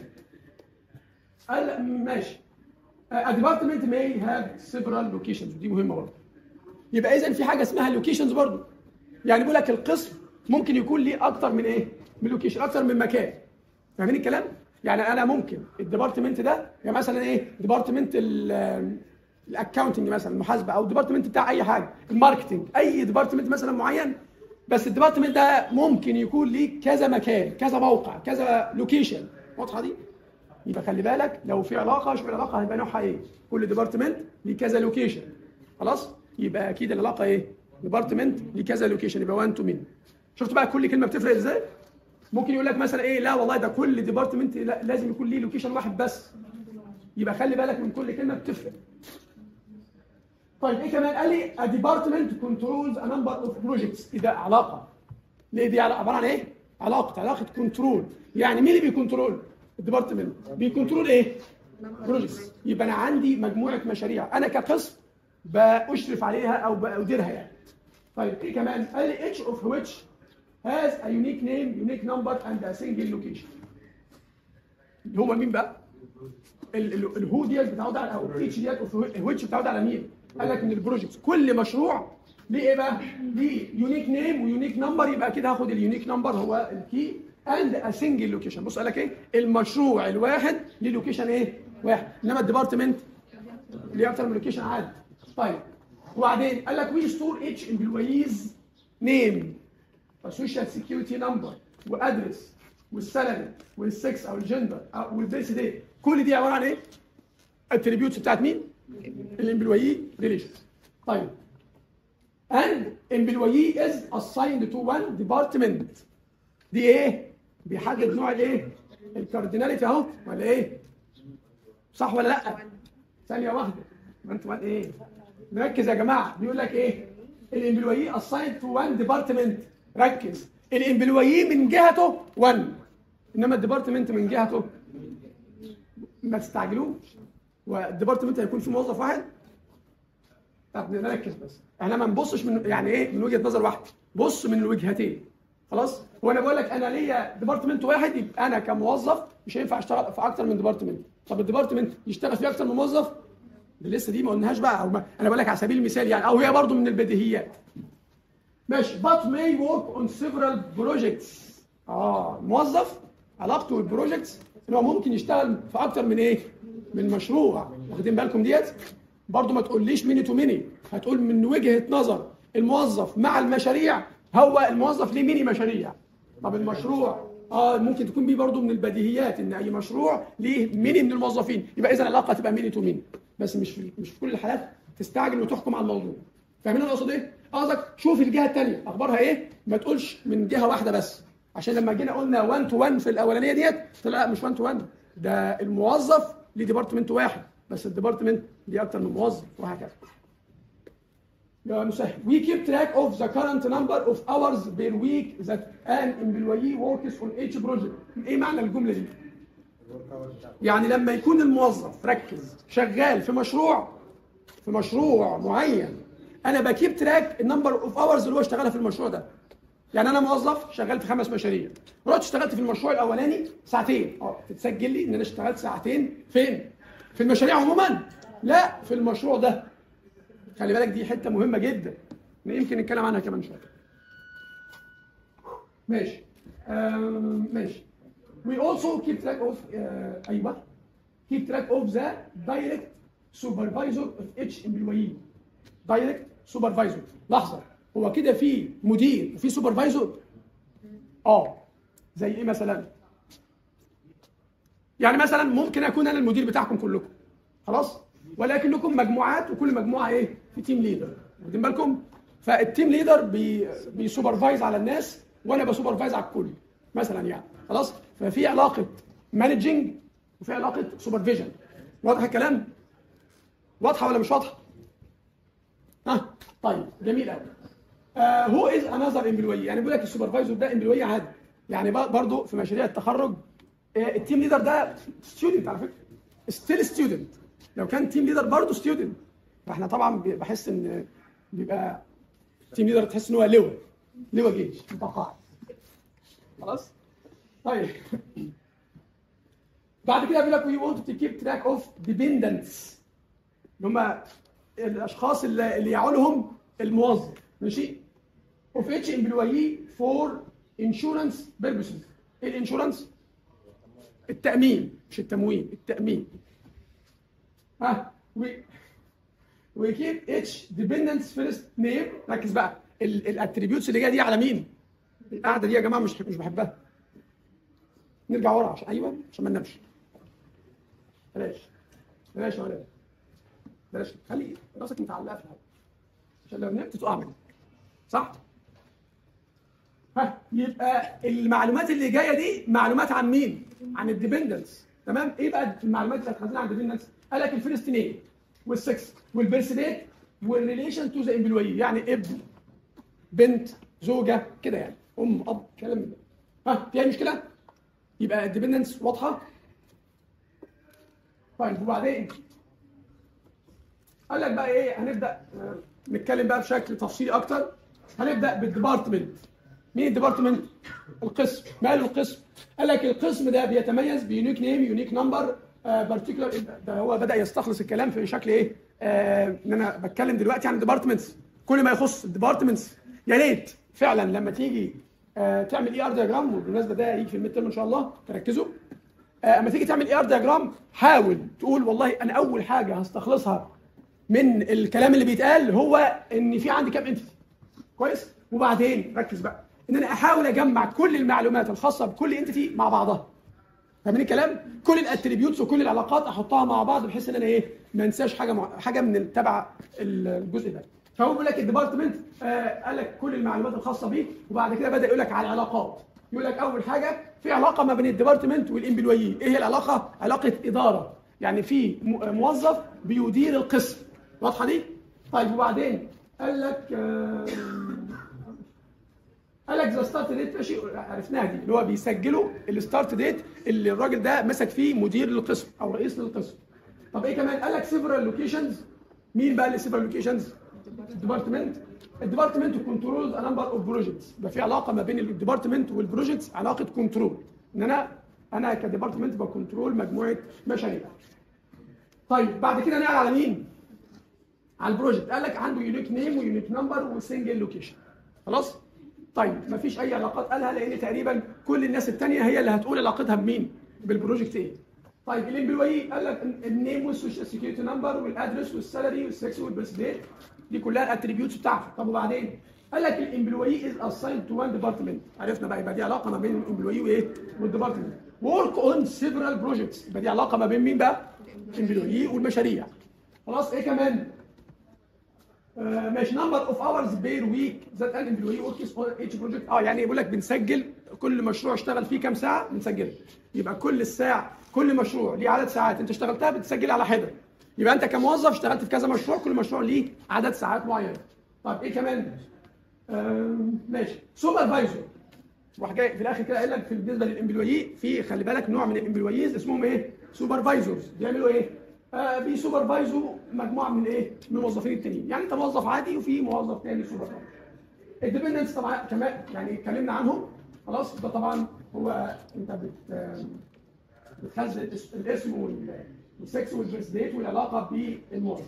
قال لا، ماشي A department may have several locations دي مهمه برضه يبقى اذا في حاجه اسمها لوكيشنز برضه يعني بيقول لك القسم ممكن يكون ليه اكتر من ايه من لوكيشن اكتر من مكان فاهمين الكلام يعني انا ممكن الديبارتمنت ده يعني مثلا ايه ديبارتمنت الاكونتنج مثلا المحاسبه او الديبارتمنت بتاع اي حاجه الماركتنج اي ديبارتمنت مثلا معين بس الديبارتمنت ده ممكن يكون ليه كذا مكان كذا موقع كذا لوكيشن واضحه دي يبقى خلي بالك لو في علاقه شوف العلاقه هيبقى نوعها ايه كل ديبارتمنت ليه كذا لوكيشن خلاص يبقى اكيد العلاقه ايه ديبارتمنت ليه كذا لوكيشن يبقى 1 تو مين شفت بقى كل كلمه بتفرق ازاي ممكن يقول لك مثلا ايه لا والله ده كل ديبارتمنت لازم يكون ليه لوكيشن واحد بس يبقى خلي بالك من كل كلمه بتفرق طيب ايه كمان قال لي a department controls a number of projects ايه ده علاقه ليه دي علاقة- عباره عن ايه علاقه علاقه كنترول يعني مين اللي بيكنترول الديبارتمنت بيكنترول ايه بروجكتس يبقى انا عندي مجموعه مشاريع انا كقسم باشرف عليها او باديرها يعني طيب ايه كمان قال لي each of which has a unique name unique number and a single location اللي هم مين بقى ال- ال- الهو ديت بتعود على او اتش ديت which بتعود على مين قال لك ان البروجكتس كل مشروع ليه ايه بقى ليه يونيك نيم ويونيك نمبر يبقى كده هاخد اليونيك نمبر هو الكي اند ا سنجل لوكيشن بص قال لك ايه المشروع الواحد ليه لوكيشن ايه واحد انما الديبارتمنت ليه اكتر من لوكيشن عادي طيب وبعدين قال لك وي ستور اتش امبلويز نيم والسوشيال سيكيورتي نمبر وادرس والسالري والسكس او الجندر او والبيس دي كل دي عباره عن ايه؟ الاتريبيوتس بتاعت مين؟ الامبلوي ريليشنز طيب and employee is assigned to one department دي ايه؟ بيحدد نوع الايه؟ الكارديناليتي اهو ولا ايه؟ صح ولا لا؟ ثانية واحدة ما انتوا قال ايه؟ نركز يا جماعة بيقول لك ايه؟ الامبلوي assigned to one department ركز الامبلوي من جهته 1 انما الديبارتمنت من جهته ما تستعجلوش والديبارتمنت هيكون فيه موظف واحد طب نركز بس احنا ما نبصش من يعني ايه من وجهه نظر واحده بص من الوجهتين خلاص وانا بقول لك انا ليا ديبارتمنت واحد يبقى انا كموظف مش هينفع اشتغل في اكتر من ديبارتمنت طب الديبارتمنت يشتغل فيه اكتر من موظف ده لسه دي ما قلناهاش بقى أو ما انا بقول لك على سبيل المثال يعني او هي برضو من البديهيات ماشي but may work on several projects اه موظف علاقته بالبروجكتس ان هو ممكن يشتغل في اكتر من ايه من مشروع واخدين بالكم ديت برضو ما تقوليش ميني تو ميني هتقول من وجهة نظر الموظف مع المشاريع هو الموظف ليه ميني مشاريع طب المشروع اه ممكن تكون بيه برضو من البديهيات ان اي مشروع ليه ميني من الموظفين يبقى اذا العلاقه تبقى ميني تو ميني بس مش في مش في كل الحالات تستعجل وتحكم على الموضوع فاهمين انا اقصد ايه؟ قصدك شوف الجهه الثانيه اخبارها ايه؟ ما تقولش من جهه واحده بس عشان لما جينا قلنا 1 تو 1 في الاولانيه ديت طلع لا مش 1 تو 1 ده الموظف ليه ديبارتمنت واحد بس الديبارتمنت ليه اكتر من موظف وهكذا يا مسهل we keep track of the current number of hours per week that an employee works on each project ايه معنى الجمله دي يعني لما يكون الموظف ركز شغال في مشروع في مشروع معين انا بكيب تراك النمبر اوف اورز اللي هو اشتغلها في المشروع ده يعني انا موظف شغال في خمس مشاريع رحت اشتغلت في المشروع الاولاني ساعتين اه تتسجل لي ان انا اشتغلت ساعتين فين في المشاريع عموما لا في المشروع ده خلي بالك دي حته مهمه جدا يمكن نتكلم عنها كمان شويه ماشي آم، ماشي we also keep track of uh, ايوه keep track of the direct supervisor of each employee direct supervisor لحظه هو كده في مدير وفي سوبرفايزر اه زي ايه مثلا يعني مثلا ممكن اكون انا المدير بتاعكم كلكم خلاص ولكن لكم مجموعات وكل مجموعه ايه في تيم ليدر واخدين بالكم فالتيم ليدر بي بيسوبرفايز على الناس وانا بسوبرفايز على الكل مثلا يعني خلاص ففي علاقه مانجنج وفي علاقه سوبرفيجن واضح الكلام واضحه ولا مش واضحه ها طيب جميل قوي هو از انذر امبلوي يعني بيقول لك السوبرفايزر ده امبلوي عادي يعني برضه في مشاريع التخرج آه، التيم ليدر ده ستودنت على فكره ستيل ستودنت لو كان تيم ليدر برضه ستودنت فاحنا طبعا ب- بحس ان بيبقى تيم ليدر تحس ان هو لواء لواء جيش متقاعد خلاص طيب بعد كده بيقول لك وي ونت تو كيب تراك اوف ديبندنتس اللي هم الاشخاص اللي, اللي يعولهم الموظف ماشي اوف اتش امبلوي فور انشورنس بيربسز ايه الانشورنس؟ التامين مش التموين التامين ها وي وي كيب اتش ديبندنس فيرست نيم ركز بقى الاتريبيوتس اللي جايه دي على مين؟ القعده دي يا جماعه مش مش بحبها نرجع ورا عشان ايوه عشان ما ننامش بلاش بلاش يا ولاد بلاش خلي راسك متعلقه في الهواء عشان لو نمت تقع منك صح؟ ها يبقى المعلومات اللي جايه دي معلومات عن مين؟ عن الديبندنس تمام؟ ايه بقى المعلومات اللي هتخزنها عن الديبندنس؟ قال لك الفيرست نيم والسكس والبيرث ديت والريليشن تو ذا امبلوي يعني ابن بنت زوجه كده يعني ام اب كلام من ده ها في اي مشكله؟ يبقى الديبندنس واضحه؟ طيب وبعدين قال لك بقى ايه هنبدا آه، نتكلم بقى بشكل تفصيلي اكتر هنبدا بالديبارتمنت مين الديبارتمنت القسم ماله القسم قال لك القسم ده بيتميز بيونيك نيم يونيك نمبر بارتيكولار ده هو بدا يستخلص الكلام في شكل ايه آه ان انا بتكلم دلوقتي عن الديبارتمنتس كل ما يخص الديبارتمنتس يا ريت فعلا لما تيجي آه تعمل اي ار دياجرام وبالمناسبه ده هيجي في الميد ترم ان شاء الله تركزوا آه، اما تيجي تعمل اي ار دياجرام حاول تقول والله انا اول حاجه هستخلصها من الكلام اللي بيتقال هو ان في عندي كام انتيتي كويس وبعدين ركز بقى ان انا احاول اجمع كل المعلومات الخاصه بكل انتيتي مع بعضها فاهمين الكلام كل الاتريبيوتس وكل العلاقات احطها مع بعض بحيث ان انا ايه ما انساش حاجه مع... حاجه من تبع الجزء ده فهو بيقول لك الديبارتمنت آه قال لك كل المعلومات الخاصه بيه وبعد كده بدا يقول لك على العلاقات يقول لك اول حاجه في علاقه ما بين الديبارتمنت والامبلوي ايه هي العلاقه علاقه اداره يعني في م- موظف بيدير القسم واضحه دي طيب وبعدين قال لك آه قال لك ذا ستارت ديت ماشي عرفناها دي اللي هو بيسجلوا الستارت ديت اللي الراجل ده مسك فيه مدير للقسم او رئيس للقسم طب ايه كمان قال لك سيفرال لوكيشنز مين بقى اللي سيفرال لوكيشنز الديبارتمنت الديبارتمنت كنترول نمبر اوف بروجكتس يبقى في علاقه ما بين الديبارتمنت والبروجكتس علاقه كنترول ان انا انا كديبارتمنت بكنترول مجموعه مشاريع طيب بعد كده نقل على مين على البروجكت قال لك عنده يونيك نيم ويونيك نمبر وسنجل لوكيشن خلاص طيب مفيش اي علاقات قالها لان تقريبا كل الناس التانية هي اللي هتقول علاقتها بمين بالبروجكت ايه طيب الامبلوي قال لك النيم والسوشيال سيكيورتي نمبر والادرس والسالري والسكس والبيرث ديت دي كلها الاتريبيوتس بتاعته طب وبعدين قال لك الامبلوي از اسايند تو وان ديبارتمنت عرفنا بقى يبقى دي علاقه ما بين الامبلوي وايه والديبارتمنت ورك اون سيفرال بروجكتس يبقى دي علاقه ما بين مين بقى الامبلوي والمشاريع خلاص ايه كمان آه، ماشي نمبر اوف اورز بير ويك ذات ان امبلوي وركس اون اتش بروجكت اه يعني بيقول لك بنسجل كل مشروع اشتغل فيه كام ساعه بنسجله يبقى كل الساعه كل مشروع ليه عدد ساعات انت اشتغلتها بتسجل على حده يبقى انت كموظف اشتغلت في كذا مشروع كل مشروع ليه عدد ساعات معينه طيب ايه كمان آم، ماشي سوبرفايزر راح جاي في الاخر كده قال لك في بالنسبه للامبلويي في خلي بالك نوع من الامبلويز اسمهم ايه سوبرفايزرز بيعملوا ايه آه بيسوبرفايزوا مجموعه من ايه من الموظفين التانيين يعني انت موظف عادي وفي موظف تاني سوبرفايزر الديبندنس طبعا كمان يعني اتكلمنا عنهم خلاص ده طبعا هو انت بت آم، بتخزن الاسم- الاسم وال- والسكس والبيرث ديت والعلاقه بالموظف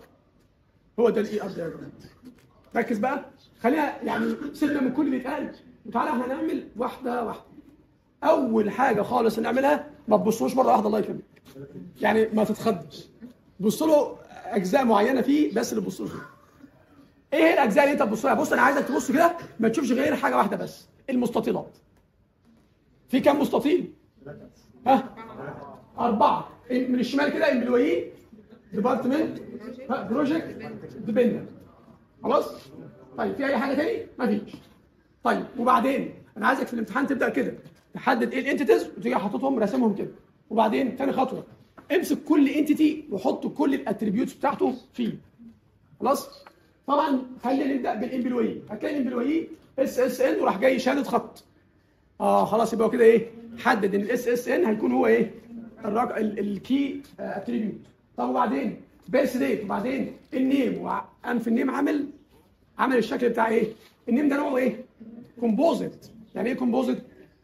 هو ده الاي ار دياجرام ركز بقى خلينا يعني سيبنا من كل اللي اتقال وتعالى احنا نعمل واحده واحده اول حاجه خالص نعملها ما تبصوش مره واحده الله يكرمك يعني ما تتخضش بص له اجزاء معينه فيه بس اللي تبص له فيه ايه هي الاجزاء اللي انت تبص لها بص انا عايزك تبص كده ما تشوفش غير حاجه واحده بس المستطيلات في كام مستطيل ها أربعة من الشمال كده امبلوي ديبارتمنت بروجكت ديبندنت خلاص طيب في اي حاجه تاني مفيش طيب وبعدين انا عايزك في الامتحان تبدا كده تحدد ايه الانتيتيز وتيجي حاططهم راسمهم كده وبعدين تاني خطوه امسك كل انتيتي وحط كل الاتريبيوتس بتاعته فيه خلاص طبعا خلينا نبدا بالامبلوي هتلاقي الامبلوي اس اس ان وراح جاي شادد خط اه خلاص يبقى هو كده ايه حدد ان الاس اس ان هيكون هو ايه الرق... الكي اتريبيوت طب وبعدين بيرث ديت وبعدين النيم وقام في النيم عامل عامل الشكل بتاع ايه النيم ده نوعه ايه كومبوزيت يعني ايه كومبوزيت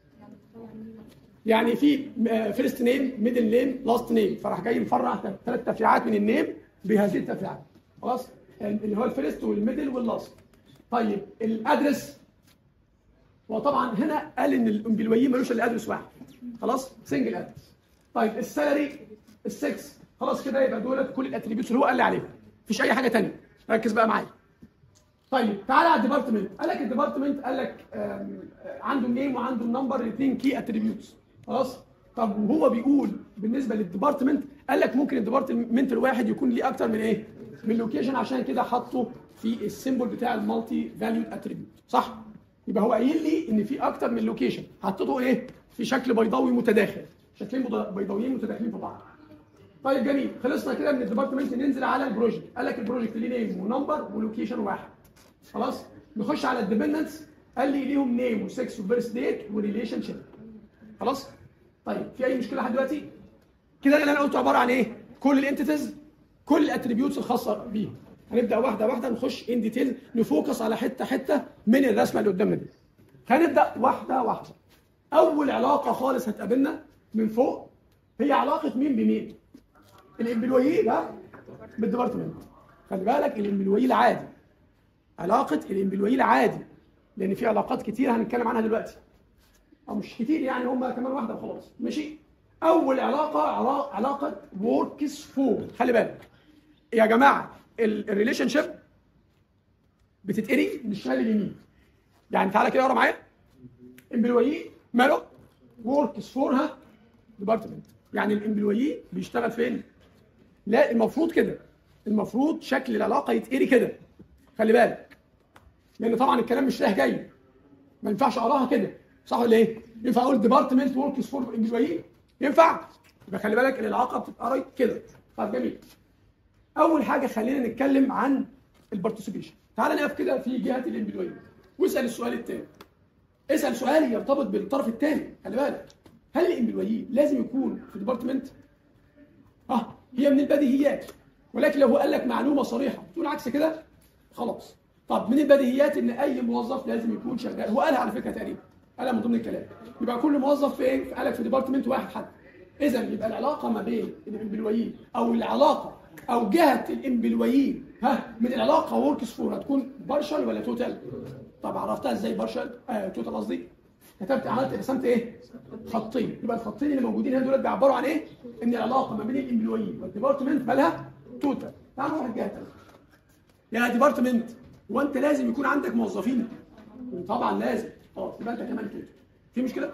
يعني في فيرست نيم ميدل نيم لاست نيم فراح جاي مفرع ثلاث تفريعات من النيم بهذه التفريعات خلاص اللي هو الفيرست والميدل واللاست طيب الادرس هو طبعا هنا قال ان الامبلويين ملوش الا ادرس واحد خلاص سنجل ادرس طيب السالري السكس خلاص كده يبقى دولت كل الاتريبيوتس اللي هو قال لي عليهم مفيش اي حاجه ثانيه ركز بقى معايا طيب تعالى على الديبارتمنت قال لك الديبارتمنت قال لك آم، آه، عنده النيم وعنده النمبر الاثنين كي اتريبيوتس خلاص طب وهو بيقول بالنسبه للديبارتمنت قال لك ممكن الديبارتمنت الواحد يكون ليه اكتر من ايه من لوكيشن عشان كده حطه في السيمبل بتاع المالتي فاليو اتريبيوت صح يبقى هو قايل لي ان في اكتر من لوكيشن حطيته ايه في شكل بيضاوي متداخل شكلين بيضا- بيضاويين متداخلين في بعض طيب جميل خلصنا كده من الديبارتمنت ننزل على البروجكت قال لك البروجكت ليه نيم ونمبر ولوكيشن واحد خلاص نخش على الديبندنس قال لي ليهم نيم وسكس وبيرث ديت وريليشن شيب خلاص طيب في اي مشكله لحد دلوقتي كده اللي انا قلته عباره عن ايه كل الانتيتيز كل الاتريبيوتس الخاصه بيهم هنبدا واحده واحده نخش ان ديتيل نفوكس على حته حته من الرسمه اللي قدامنا دي هنبدا واحده واحده اول علاقه خالص هتقابلنا من فوق هي علاقه مين بمين الامبلويي ده بالديبارتمنت خلي بالك الامبلويي العادي علاقه الامبلويي العادي لان في علاقات كتير هنتكلم عنها دلوقتي او مش كتير يعني هم كمان واحده وخلاص ماشي اول علاقه علا- علاقه وركس فور خلي بالك يا جماعه الريليشن شيب بتتقري من الشمال لليمين يعني تعالى كده اقرا معايا امبلويي ماله وركس فور ها ديبارتمنت يعني الامبلويي بيشتغل فين لا المفروض كده المفروض شكل العلاقه يتقري كده خلي بالك لان طبعا الكلام مش رايح جاي ما ينفعش اقراها كده صح ولا ايه؟ ينفع اقول ديبارتمنت وركس فور امبلويي ينفع؟ يبقى خلي بالك ان العلاقه بتتقرا كده طب جميل اول حاجه خلينا نتكلم عن البارتيسيبيشن تعال نقف كده في جهه الامبلويي واسال السؤال الثاني اسال سؤال يرتبط بالطرف الثاني خلي بالك هل الامبلويي لازم يكون في ديبارتمنت؟ اه هي من البديهيات ولكن لو هو قال لك معلومه صريحه تقول عكس كده خلاص طب من البديهيات ان اي موظف لازم يكون شغال هو قالها على فكره تقريبا قالها من ضمن الكلام يبقى كل موظف في ايه قال لك في ديبارتمنت واحد حد اذا يبقى العلاقه ما بين الامبلويين او العلاقه او جهه الامبلويين ها من العلاقه وركس فور هتكون بارشل ولا توتال طب عرفتها ازاي بارشل آه توتال قصدي كتبت عملت رسمت ايه خطين يبقى الخطين اللي موجودين هنا دول بيعبروا عن ايه ان العلاقه ما بين الامبلويين والديبارتمنت مالها توتال تعال نروح الجهه الثانيه يا ديبارتمنت هو انت لازم يكون عندك موظفين طبعا لازم اه يبقى انت كمان كده في مشكله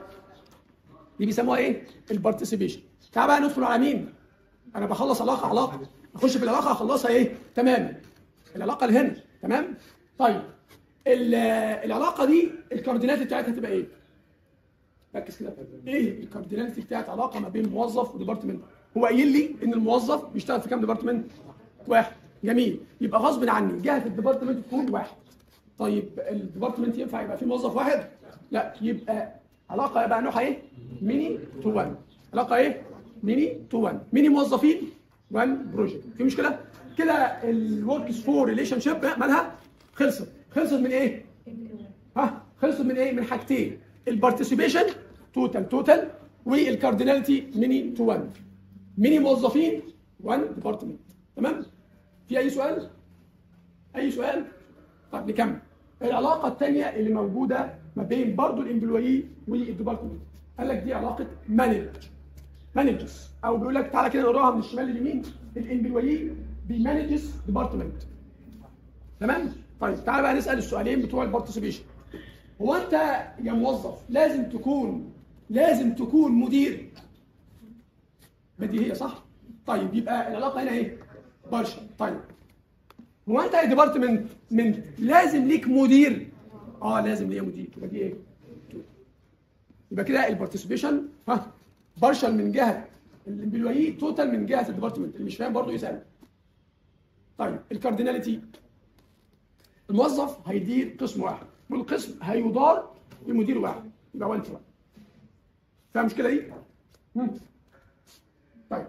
دي بيسموها ايه البارتيسيبيشن تعال بقى ندخل على مين انا بخلص علاقه علاقه اخش في العلاقه اخلصها ايه تماما العلاقه اللي هنا تمام طيب ال- العلاقه دي الكاردينات بتاعتها تبقى ايه ركز كده ايه الكارديناليتي بتاعت علاقه ما بين موظف وديبارتمنت هو قايل لي ان الموظف بيشتغل في كام ديبارتمنت واحد جميل يبقى غصب عني جهه الديبارتمنت تكون واحد طيب الديبارتمنت ينفع يبقى فيه موظف واحد لا يبقى علاقه بقى نوعها ايه ميني تو 1 علاقه ايه ميني تو 1 ميني موظفين 1 بروجكت في مشكله كده الوركس فور ريليشن شيب مالها خلصت خلصت من ايه ها خلصت من ايه من حاجتين البارتيسيبيشن توتال توتال والكارديناليتي ميني تو 1 ميني موظفين 1 ديبارتمنت تمام في اي سؤال اي سؤال طب نكمل العلاقه الثانيه اللي موجوده ما بين برضو الامبلويي والديبارتمنت قال لك دي علاقه مانج مانجز او بيقول لك تعالى كده نقراها من الشمال لليمين الامبلويي بيمانجز ديبارتمنت تمام طيب تعالى بقى نسال السؤالين بتوع البارتيسيبيشن هو انت يا موظف لازم تكون لازم تكون مدير بديهيه صح طيب يبقى العلاقه هنا ايه بارشل طيب هو انت ديبارتمنت من لازم ليك مدير اه لازم ليا مدير يبقى دي ايه يبقى كده البارتيسيبيشن ها بارشل من جهه الامبلوي توتال من جهه الديبارتمنت اللي مش فاهم برضه يسال طيب الكارديناليتي الموظف هيدير قسم واحد والقسم هيدار بمدير واحد يبقى وانت واحد فاهم المشكله دي؟ مم. طيب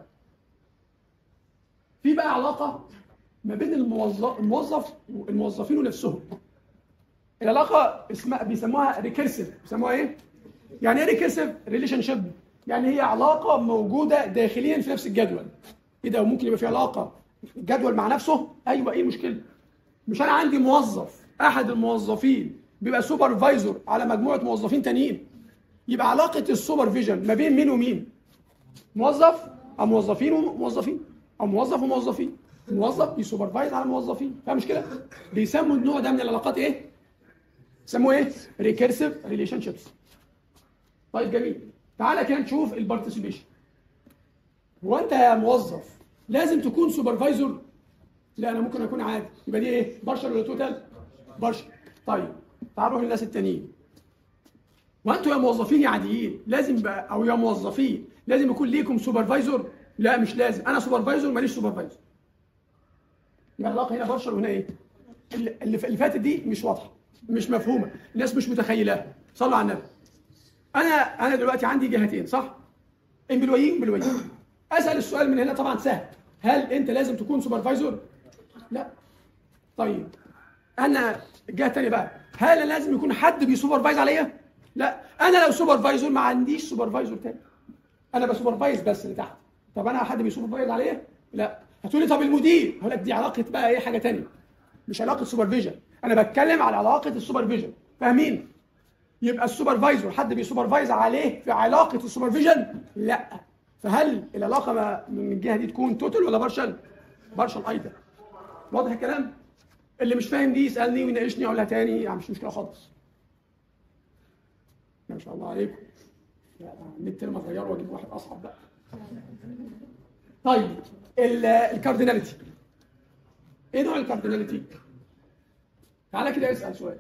في بقى علاقه ما بين الموظف الموظف والموظفين ونفسهم العلاقه اسمها بيسموها ريكيرسيف بيسموها ايه؟ يعني ايه ريكيرسيف ريليشن شيب؟ يعني هي علاقه موجوده داخليا في نفس الجدول ايه ده وممكن يبقى في علاقه جدول مع نفسه ايوه ايه المشكله؟ مش انا عندي موظف احد الموظفين بيبقى سوبرفايزر على مجموعه موظفين تانيين يبقى علاقه السوبرفيجن ما بين مين ومين؟ موظف او موظفين وموظفين او موظف وموظفين موظف بيسوبرفايز على موظفين فاهم مشكله؟ بيسموا النوع ده من العلاقات ايه؟ يسموه ايه؟ ريكيرسيف ريليشن شيبس طيب جميل تعالى كده نشوف البارتيسيبيشن هو انت يا موظف لازم تكون سوبرفايزر لا انا ممكن اكون عادي يبقى دي ايه بارشل ولا توتال بارشل طيب تعال نروح للناس التانيين وانتوا يا موظفين يا عاديين لازم بقى او يا موظفين لازم يكون ليكم سوبرفايزر لا مش لازم انا سوبرفايزر ماليش سوبرفايزر يبقى العلاقه هنا بارشل وهنا ايه اللي اللي اللي فاتت دي مش واضحه مش مفهومه الناس مش متخيلاها صلوا على النبي انا انا دلوقتي عندي جهتين صح امبلويين امبلويين اسال السؤال من هنا طبعا سهل هل انت لازم تكون سوبرفايزر لا طيب انا الجهه الثانيه بقى هل أنا لازم يكون حد بيسوبرفايز عليا لا انا لو سوبرفايزر ما عنديش سوبرفايزر تاني انا بسوبرفايز بس اللي تحت طب انا حد بيسوبرفايز عليا لا هتقولي طب المدير هقول لك دي علاقه بقى ايه حاجه تانية مش علاقه سوبرفيجن انا بتكلم على علاقه السوبرفيجن فاهمين يبقى السوبرفايزر حد بيسوبرفايز عليه في علاقه السوبرفيجن لا فهل العلاقه ما من الجهه دي تكون توتال ولا بارشل بارشل ايضا واضح الكلام اللي مش فاهم دي يسالني ويناقشني اقول لها تاني يعني مش مشكله خالص ما شاء الله عليكم الميد ترم اغيره واجيب واحد اصعب بقى طيب ال- الكارديناليتي ايه نوع الكارديناليتي تعالى كده اسال سؤال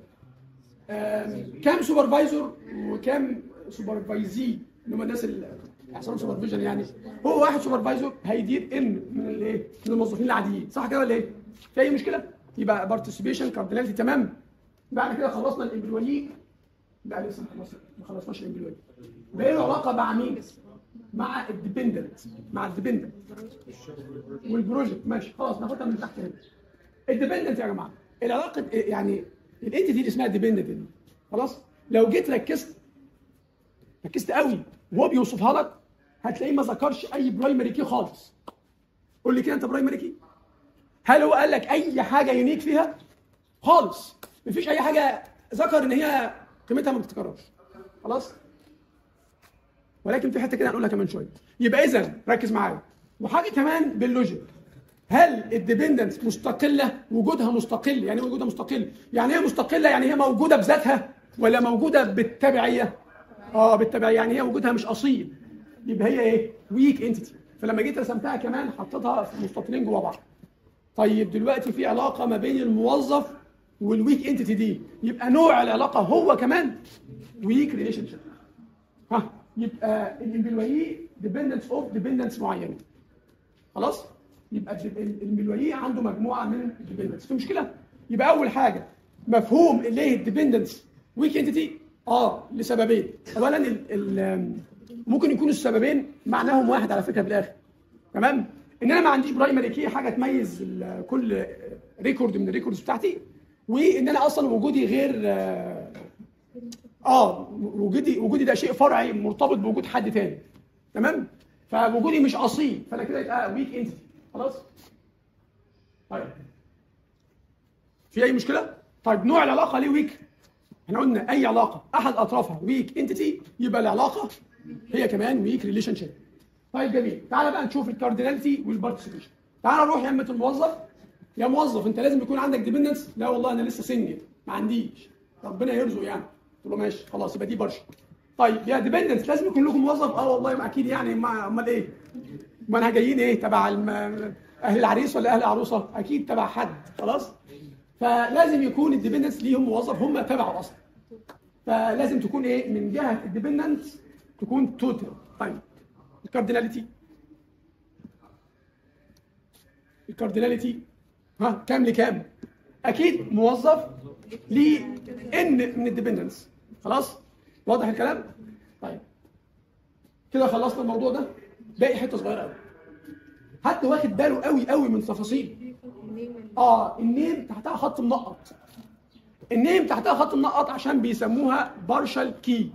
آم، كام سوبرفايزر وكام سوبرفايزي اللي هم الناس اللي يحصلوا سوبرفيجن يعني هو واحد سوبرفايزر هيدير ان من الايه من الموظفين العاديين صح كده ولا ايه في اي مشكله يبقى بارتيسيبيشن كارديناليتي تمام بعد كده خلصنا الامبلوي لا لسه ما خلصنا ما خلصناش الامبلوي بقى له علاقه مع مين مع الديبندنت مع الديبندنت والبروجكت ماشي خلاص ناخدها من تحت هنا الديبندنت يا جماعه العلاقه يعني الانتيتي اللي اسمها ديبندنت دي خلاص لو جيت ركزت ركزت قوي وهو بيوصفها لك هتلاقيه ما ذكرش اي برايمري كي خالص قول لي كده انت برايمري كي هل هو قال لك اي حاجه يونيك فيها خالص مفيش اي حاجه ذكر ان هي قيمتها ما بتتكررش خلاص ولكن في حته كده هنقولها كمان شويه يبقى اذا ركز معايا وحاجه كمان باللوجيك هل الديبندنس مستقله وجودها مستقل يعني ايه وجودها مستقل يعني هي مستقله يعني هي موجوده بذاتها ولا موجوده بالتبعيه اه بالتبعيه يعني هي وجودها مش اصيل يبقى هي ايه ويك انتيتي فلما جيت رسمتها كمان حطيتها في مستطيلين جوا بعض طيب دلوقتي في علاقه ما بين الموظف والويك انتيتي دي يبقى نوع العلاقه هو كمان ويك ريليشن شيب ها يبقى الامبلوي ديبندنس اوف ديبندنس معينه خلاص يبقى الامبلوي عنده مجموعه من الديبندنس في مشكله يبقى اول حاجه مفهوم اللي هي الديبندنس ويك انتيتي اه لسببين اولا ال ال ممكن يكونوا السببين معناهم واحد على فكره في الاخر تمام ان انا ما عنديش برايمري كي حاجه تميز ال- كل ريكورد من الريكوردز بتاعتي وان انا اصلا وجودي غير آه، اه وجودي وجودي ده شيء فرعي مرتبط بوجود حد تاني تمام فوجودي مش اصيل فانا كده يبقى ويك انتيتي خلاص طيب في اي مشكله طيب نوع العلاقه ليه ويك احنا قلنا اي علاقه احد اطرافها ويك انتيتي يبقى العلاقه هي كمان ويك ريليشن شيب طيب جميل تعالى بقى نشوف الكارديناليتي والبارتيسيبيشن تعالى نروح يا اما الموظف يا موظف انت لازم يكون عندك ديبندنس لا والله انا لسه سنجل ما عنديش ربنا يرزق يعني قلت له ماشي خلاص يبقى دي برشا طيب يا ديبندنس لازم يكون لكم موظف اه والله ما اكيد يعني ما امال ايه ما انا جايين ايه تبع الم... اهل العريس ولا اهل العروسه اكيد تبع حد خلاص فلازم يكون الديبندنس ليهم موظف هم تبعه اصلا فلازم تكون ايه من جهه الديبندنس تكون توتال طيب الكارديناليتي الكارديناليتي ها كام لكام اكيد موظف ل ان من الديبندنس خلاص واضح الكلام طيب كده خلصنا الموضوع ده باقي حته صغيره قوي حد واخد باله قوي قوي من تفاصيل اه النيم تحتها خط منقط النيم تحتها خط منقط عشان بيسموها بارشال كي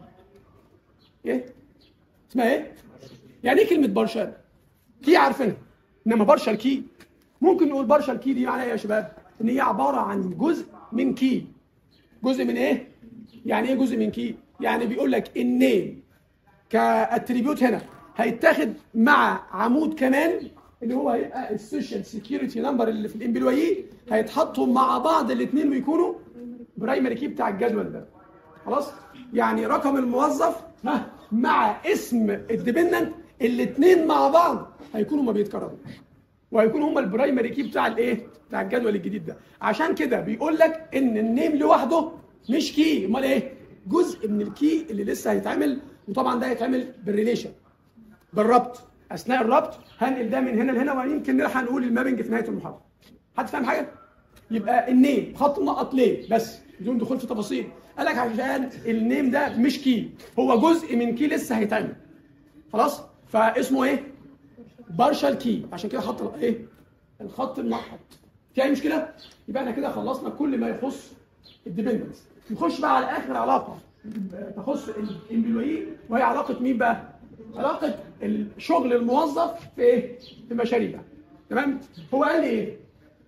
ايه اسمها ايه يعني ايه كلمه بارشال كي عارفينها انما بارشال كي ممكن نقول بارشال كي دي معناها ايه يا شباب ان هي عباره عن جزء من كي جزء من ايه يعني ايه جزء من كي يعني بيقول لك النيم كاتريبيوت هنا هيتاخد مع عمود كمان اللي هو هيبقى السوشيال سيكيورتي نمبر اللي في الامبلويي هيتحطوا مع بعض الاثنين ويكونوا برايمري كي بتاع الجدول ده خلاص يعني رقم الموظف ها مع اسم الديبندنت الاثنين مع بعض هيكونوا ما بيتكرروش وهيكونوا هم البرايمري كي بتاع الايه بتاع الجدول الجديد ده عشان كده بيقول لك ان النيم لوحده مش كي امال ايه جزء من الكي اللي لسه هيتعمل وطبعا ده هيتعمل بالريليشن بالربط اثناء الربط هنقل ده من هنا لهنا ويمكن نلحق نقول المابنج في نهايه المحاضره حد فاهم حاجه يبقى النيم خط منقط ليه بس بدون دخول في تفاصيل قال لك عشان النيم ده مش كي هو جزء من كي لسه هيتعمل خلاص فاسمه ايه بارشال كي عشان كده حط ايه الخط المنقط في اي مشكله يبقى احنا كده خلصنا كل ما يخص الديبندنس نخش بقى على اخر علاقه تخص الامبلوي وهي علاقه مين بقى علاقه الشغل الموظف في ايه في مشاريع تمام هو قال لي ايه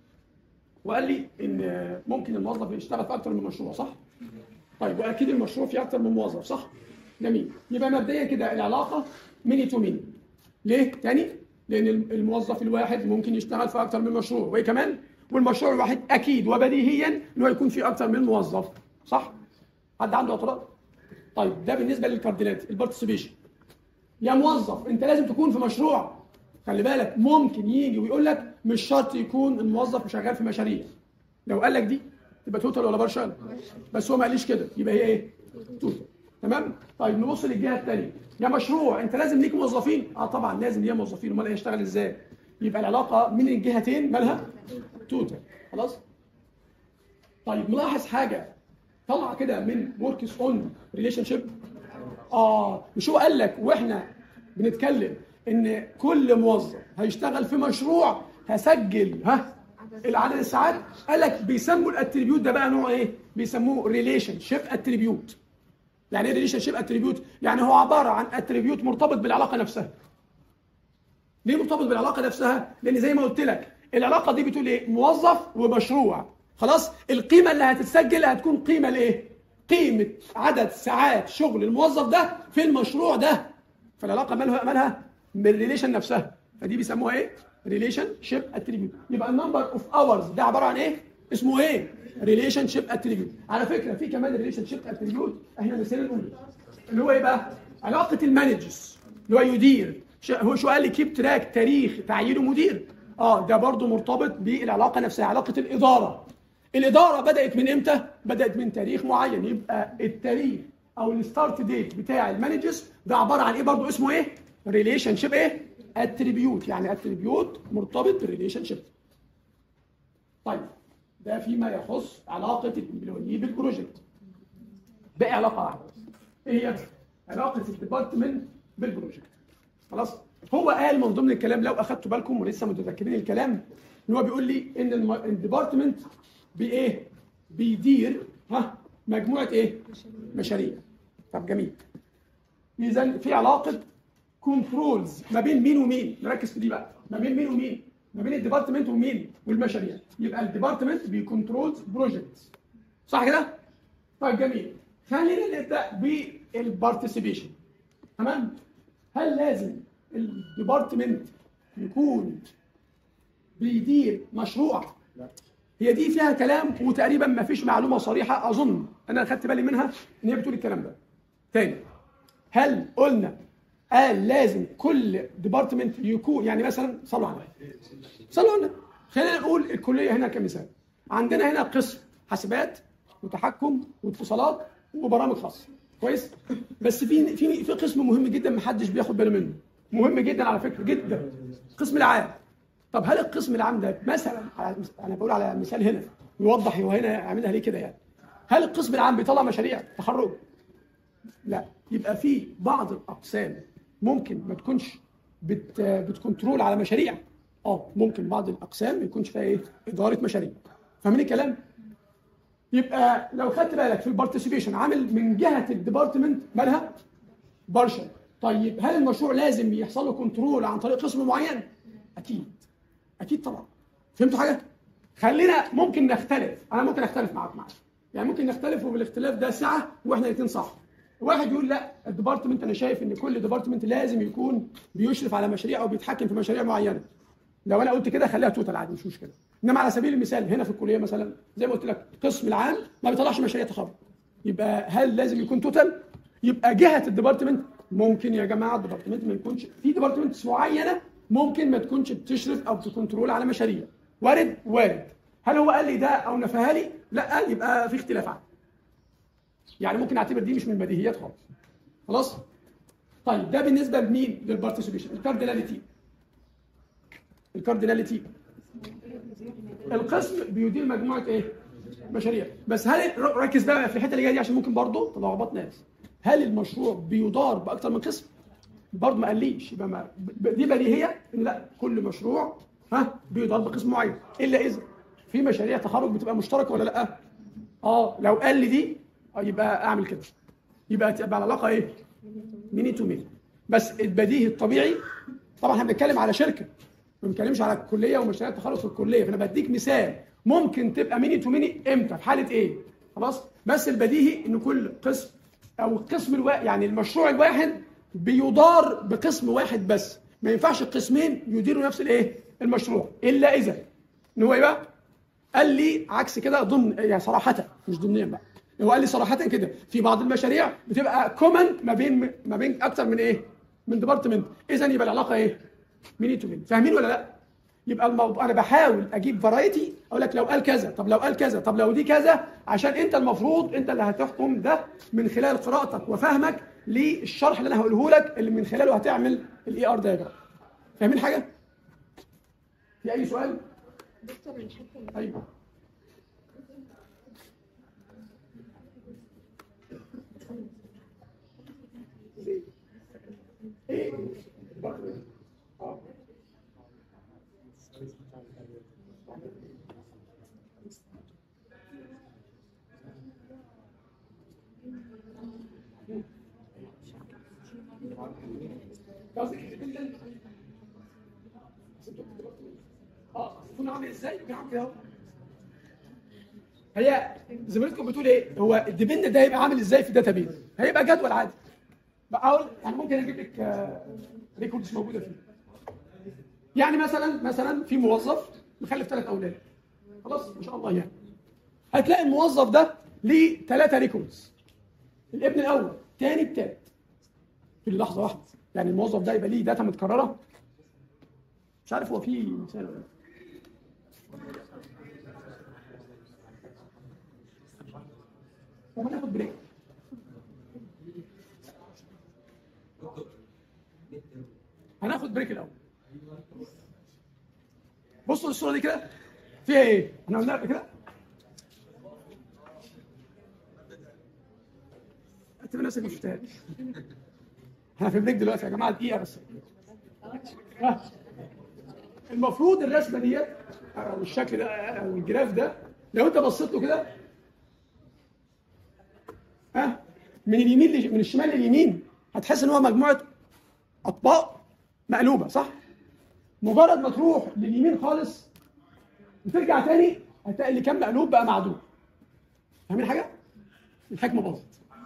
وقال لي ان ممكن الموظف يشتغل في اكتر من مشروع صح طيب واكيد المشروع فيه اكتر من موظف صح جميل يبقى مبدئيا كده العلاقه ميني تو ميني ليه تاني لان الموظف الواحد ممكن يشتغل في اكتر من مشروع وايه كمان والمشروع الواحد اكيد وبديهيا انه يكون فيه اكتر من موظف صح حد عنده اعتراض طيب ده بالنسبه للكاردينات البارتيسيبيشن يا موظف انت لازم تكون في مشروع خلي بالك ممكن يجي ويقول لك مش شرط يكون الموظف شغال في مشاريع لو قال لك دي تبقى توتال ولا بارشال بس هو ما قاليش كده يبقى هي ايه توتال تمام طيب نبص للجهه الثانيه يا مشروع انت لازم ليك موظفين اه طبعا لازم ليا موظفين امال هيشتغل ازاي يبقى العلاقه من الجهتين مالها توتال خلاص طيب ملاحظ حاجه طلع كده من وركس اون ريليشن شيب اه مش هو قال لك واحنا بنتكلم ان كل موظف هيشتغل في مشروع هسجل ها العدد الساعات قال لك بيسموا الاتريبيوت ده بقى نوع ايه بيسموه ريليشن شيب اتريبيوت يعني ايه ريليشن شيب اتريبيوت يعني هو عباره عن اتريبيوت مرتبط بالعلاقه نفسها ليه مرتبط بالعلاقه نفسها لان زي ما قلت لك العلاقه دي بتقول ايه موظف ومشروع خلاص القيمه اللي هتتسجل هتكون قيمه لايه قيمه عدد ساعات شغل الموظف ده في المشروع ده فالعلاقه مالها مالها بالريليشن نفسها فدي بيسموها ايه ريليشن شيب اتريبيوت يبقى النمبر اوف اورز ده عباره عن ايه اسمه ايه ريليشن شيب اتريبيوت على فكره في كمان ريليشن شيب اتريبيوت احنا نسينا نقول اللي هو ايه بقى علاقه المانجرز اللي هو يدير هو شو قال لي كيب تراك تاريخ تعيينه مدير اه ده برضه مرتبط بالعلاقه نفسها علاقه الاداره الاداره بدات من امتى بدات من تاريخ معين يبقى التاريخ او الستارت ديت بتاع المانجرز ده عباره عن ايه برضه اسمه ايه ريليشن شيب ايه اتريبيوت يعني اتريبيوت مرتبط بالريليشن شيب طيب ده فيما يخص علاقه الامبلوي بالبروجكت باقي علاقه واحده ايه هي علاقه الديبارتمنت بالبروجكت خلاص هو قال من ضمن الكلام لو اخدتوا بالكم ولسه متذكرين الكلام ان هو بيقول لي ان الم- الديبارتمنت بايه بيدير ها مجموعه ايه مشاريع طب جميل اذا في علاقه كنترولز ما بين مين ومين نركز في دي بقى ما بين مين ومين ما بين الديبارتمنت ومين والمشاريع يبقى الديبارتمنت بيكنترولز بروجكتس صح كده طيب جميل خلينا نبدا بالبارتيسيبيشن تمام هل لازم الديبارتمنت يكون بيدير مشروع هي دي فيها كلام وتقريبا ما فيش معلومه صريحه اظن انا خدت بالي منها ان هي بتقول الكلام ده تاني هل قلنا قال لازم كل ديبارتمنت يكون يعني مثلا صلوا على النبي صلوا على النبي خلينا نقول الكليه هنا كمثال عندنا هنا قسم حاسبات وتحكم واتصالات وبرامج خاصه كويس بس في في في قسم مهم جدا محدش بياخد باله منه مهم جدا على فكره جدا قسم العام طب هل القسم العام ده مثلا على- انا بقول على مثال هنا يوضح هو هنا عاملها ليه كده يعني هل القسم العام بيطلع مشاريع تخرج لا يبقى في بعض الاقسام ممكن ما تكونش بت بتكنترول على مشاريع اه ممكن بعض الاقسام ما يكونش فيها ايه اداره مشاريع فاهمين الكلام يبقى لو خدت بالك في البارتيسيبيشن عامل من جهه الديبارتمنت مالها بارشل طيب هل المشروع لازم يحصل له كنترول عن طريق قسم معين اكيد اكيد طبعا فهمتوا حاجه خلينا ممكن نختلف انا ممكن اختلف معاك معاك يعني ممكن نختلف وبالاختلاف ده سعه واحنا الاثنين صح واحد يقول لا الديبارتمنت انا شايف ان كل ديبارتمنت لازم يكون بيشرف على مشاريع او بيتحكم في مشاريع معينه لو انا قلت كده خليها توتال عادي مش مشكله انما على سبيل المثال هنا في الكليه مثلا زي ما قلت لك القسم العام ما بيطلعش مشاريع تخرج يبقى هل لازم يكون توتال يبقى جهه الديبارتمنت ممكن يا جماعه الديبارتمنت ما يكونش في ديبارتمنتس معينه ممكن ما تكونش بتشرف او تكنترول على مشاريع وارد وارد هل هو قال لي ده او نفاها لي لا يبقى في اختلاف عنه يعني ممكن اعتبر دي مش من البديهيات خالص خلاص طيب ده بالنسبه لمين للبارتيسيبيشن الكارديناليتي الكارديناليتي القسم بيدير مجموعه ايه مشاريع بس هل ركز بقى في الحته اللي جايه دي عشان ممكن برضه تلخبط ناس هل المشروع بيدار باكثر من قسم برضه ما قاليش يبقى ما ب- دي بديهيه ان لا كل مشروع ها بيدار بقسم معين الا اذا في مشاريع تخرج بتبقى مشتركه ولا لا اه لو قال لي دي آه، يبقى اعمل كده يبقى تبقى العلاقه ايه ميني تو ميني بس البديهي الطبيعي طبعا احنا بنتكلم على شركه ما بنتكلمش على الكليه ومشاريع التخرج في الكليه فانا بديك مثال ممكن تبقى ميني تو ميني امتى في حاله ايه خلاص بس البديهي ان كل قسم او القسم الواحد يعني المشروع الواحد بيدار بقسم واحد بس ما ينفعش القسمين يديروا نفس الايه المشروع الا اذا ان هو ايه بقى قال لي عكس كده ضمن يعني صراحه مش ضمنيا بقى هو قال لي صراحه كده في بعض المشاريع بتبقى كومن ما بين ما بين اكتر من ايه من ديبارتمنت اذا يبقى العلاقه ايه ميني تو ميني فاهمين ولا لا يبقى الموضوع انا بحاول اجيب فرايتي اقول لك لو قال كذا طب لو قال كذا طب لو دي كذا عشان انت المفروض انت اللي هتحكم ده من خلال قراءتك وفهمك للشرح اللي انا هقوله لك اللي من خلاله هتعمل الاي ار دايجرام فاهمين حاجه في اي سؤال دكتور الحته ايوه ايه آه. قصدك independent؟ اه تكون عامل ازاي؟ بيعمل كده اهو هي زميلتكم بتقول ايه؟ هو الديبند ده هيبقى عامل ازاي في الداتا هيبقى جدول عادي. بحاول يعني ممكن اجيب لك آه، ريكوردز موجوده فيه. يعني مثلا مثلا في موظف مخلف ثلاث اولاد. خلاص ما شاء الله يعني. هتلاقي الموظف ده ليه ثلاثه ريكوردز. الابن الاول، الثاني، الثالث. في لحظه واحده. يعني الموظف ده يبقى ليه داتا متكرره. مش عارف هو في مثال ولا لا. طب هناخد بريك هناخد بريك الاول بصوا الصوره دي كده فيها ايه؟ احنا قلنا قبل كده اعتبر نفسك ما شفتهاش احنا في بريك دلوقتي يا جماعه دقيقه بس ها. المفروض الرسمه ديت او الشكل ده او الجراف ده لو انت بصيت له كده ها من اليمين لج... من الشمال لليمين هتحس ان هو مجموعه اطباق مقلوبه صح؟ مجرد ما تروح لليمين خالص وترجع تاني هتلاقي اللي كان مقلوب بقى معدول فاهمين حاجه؟ الحكمه باظت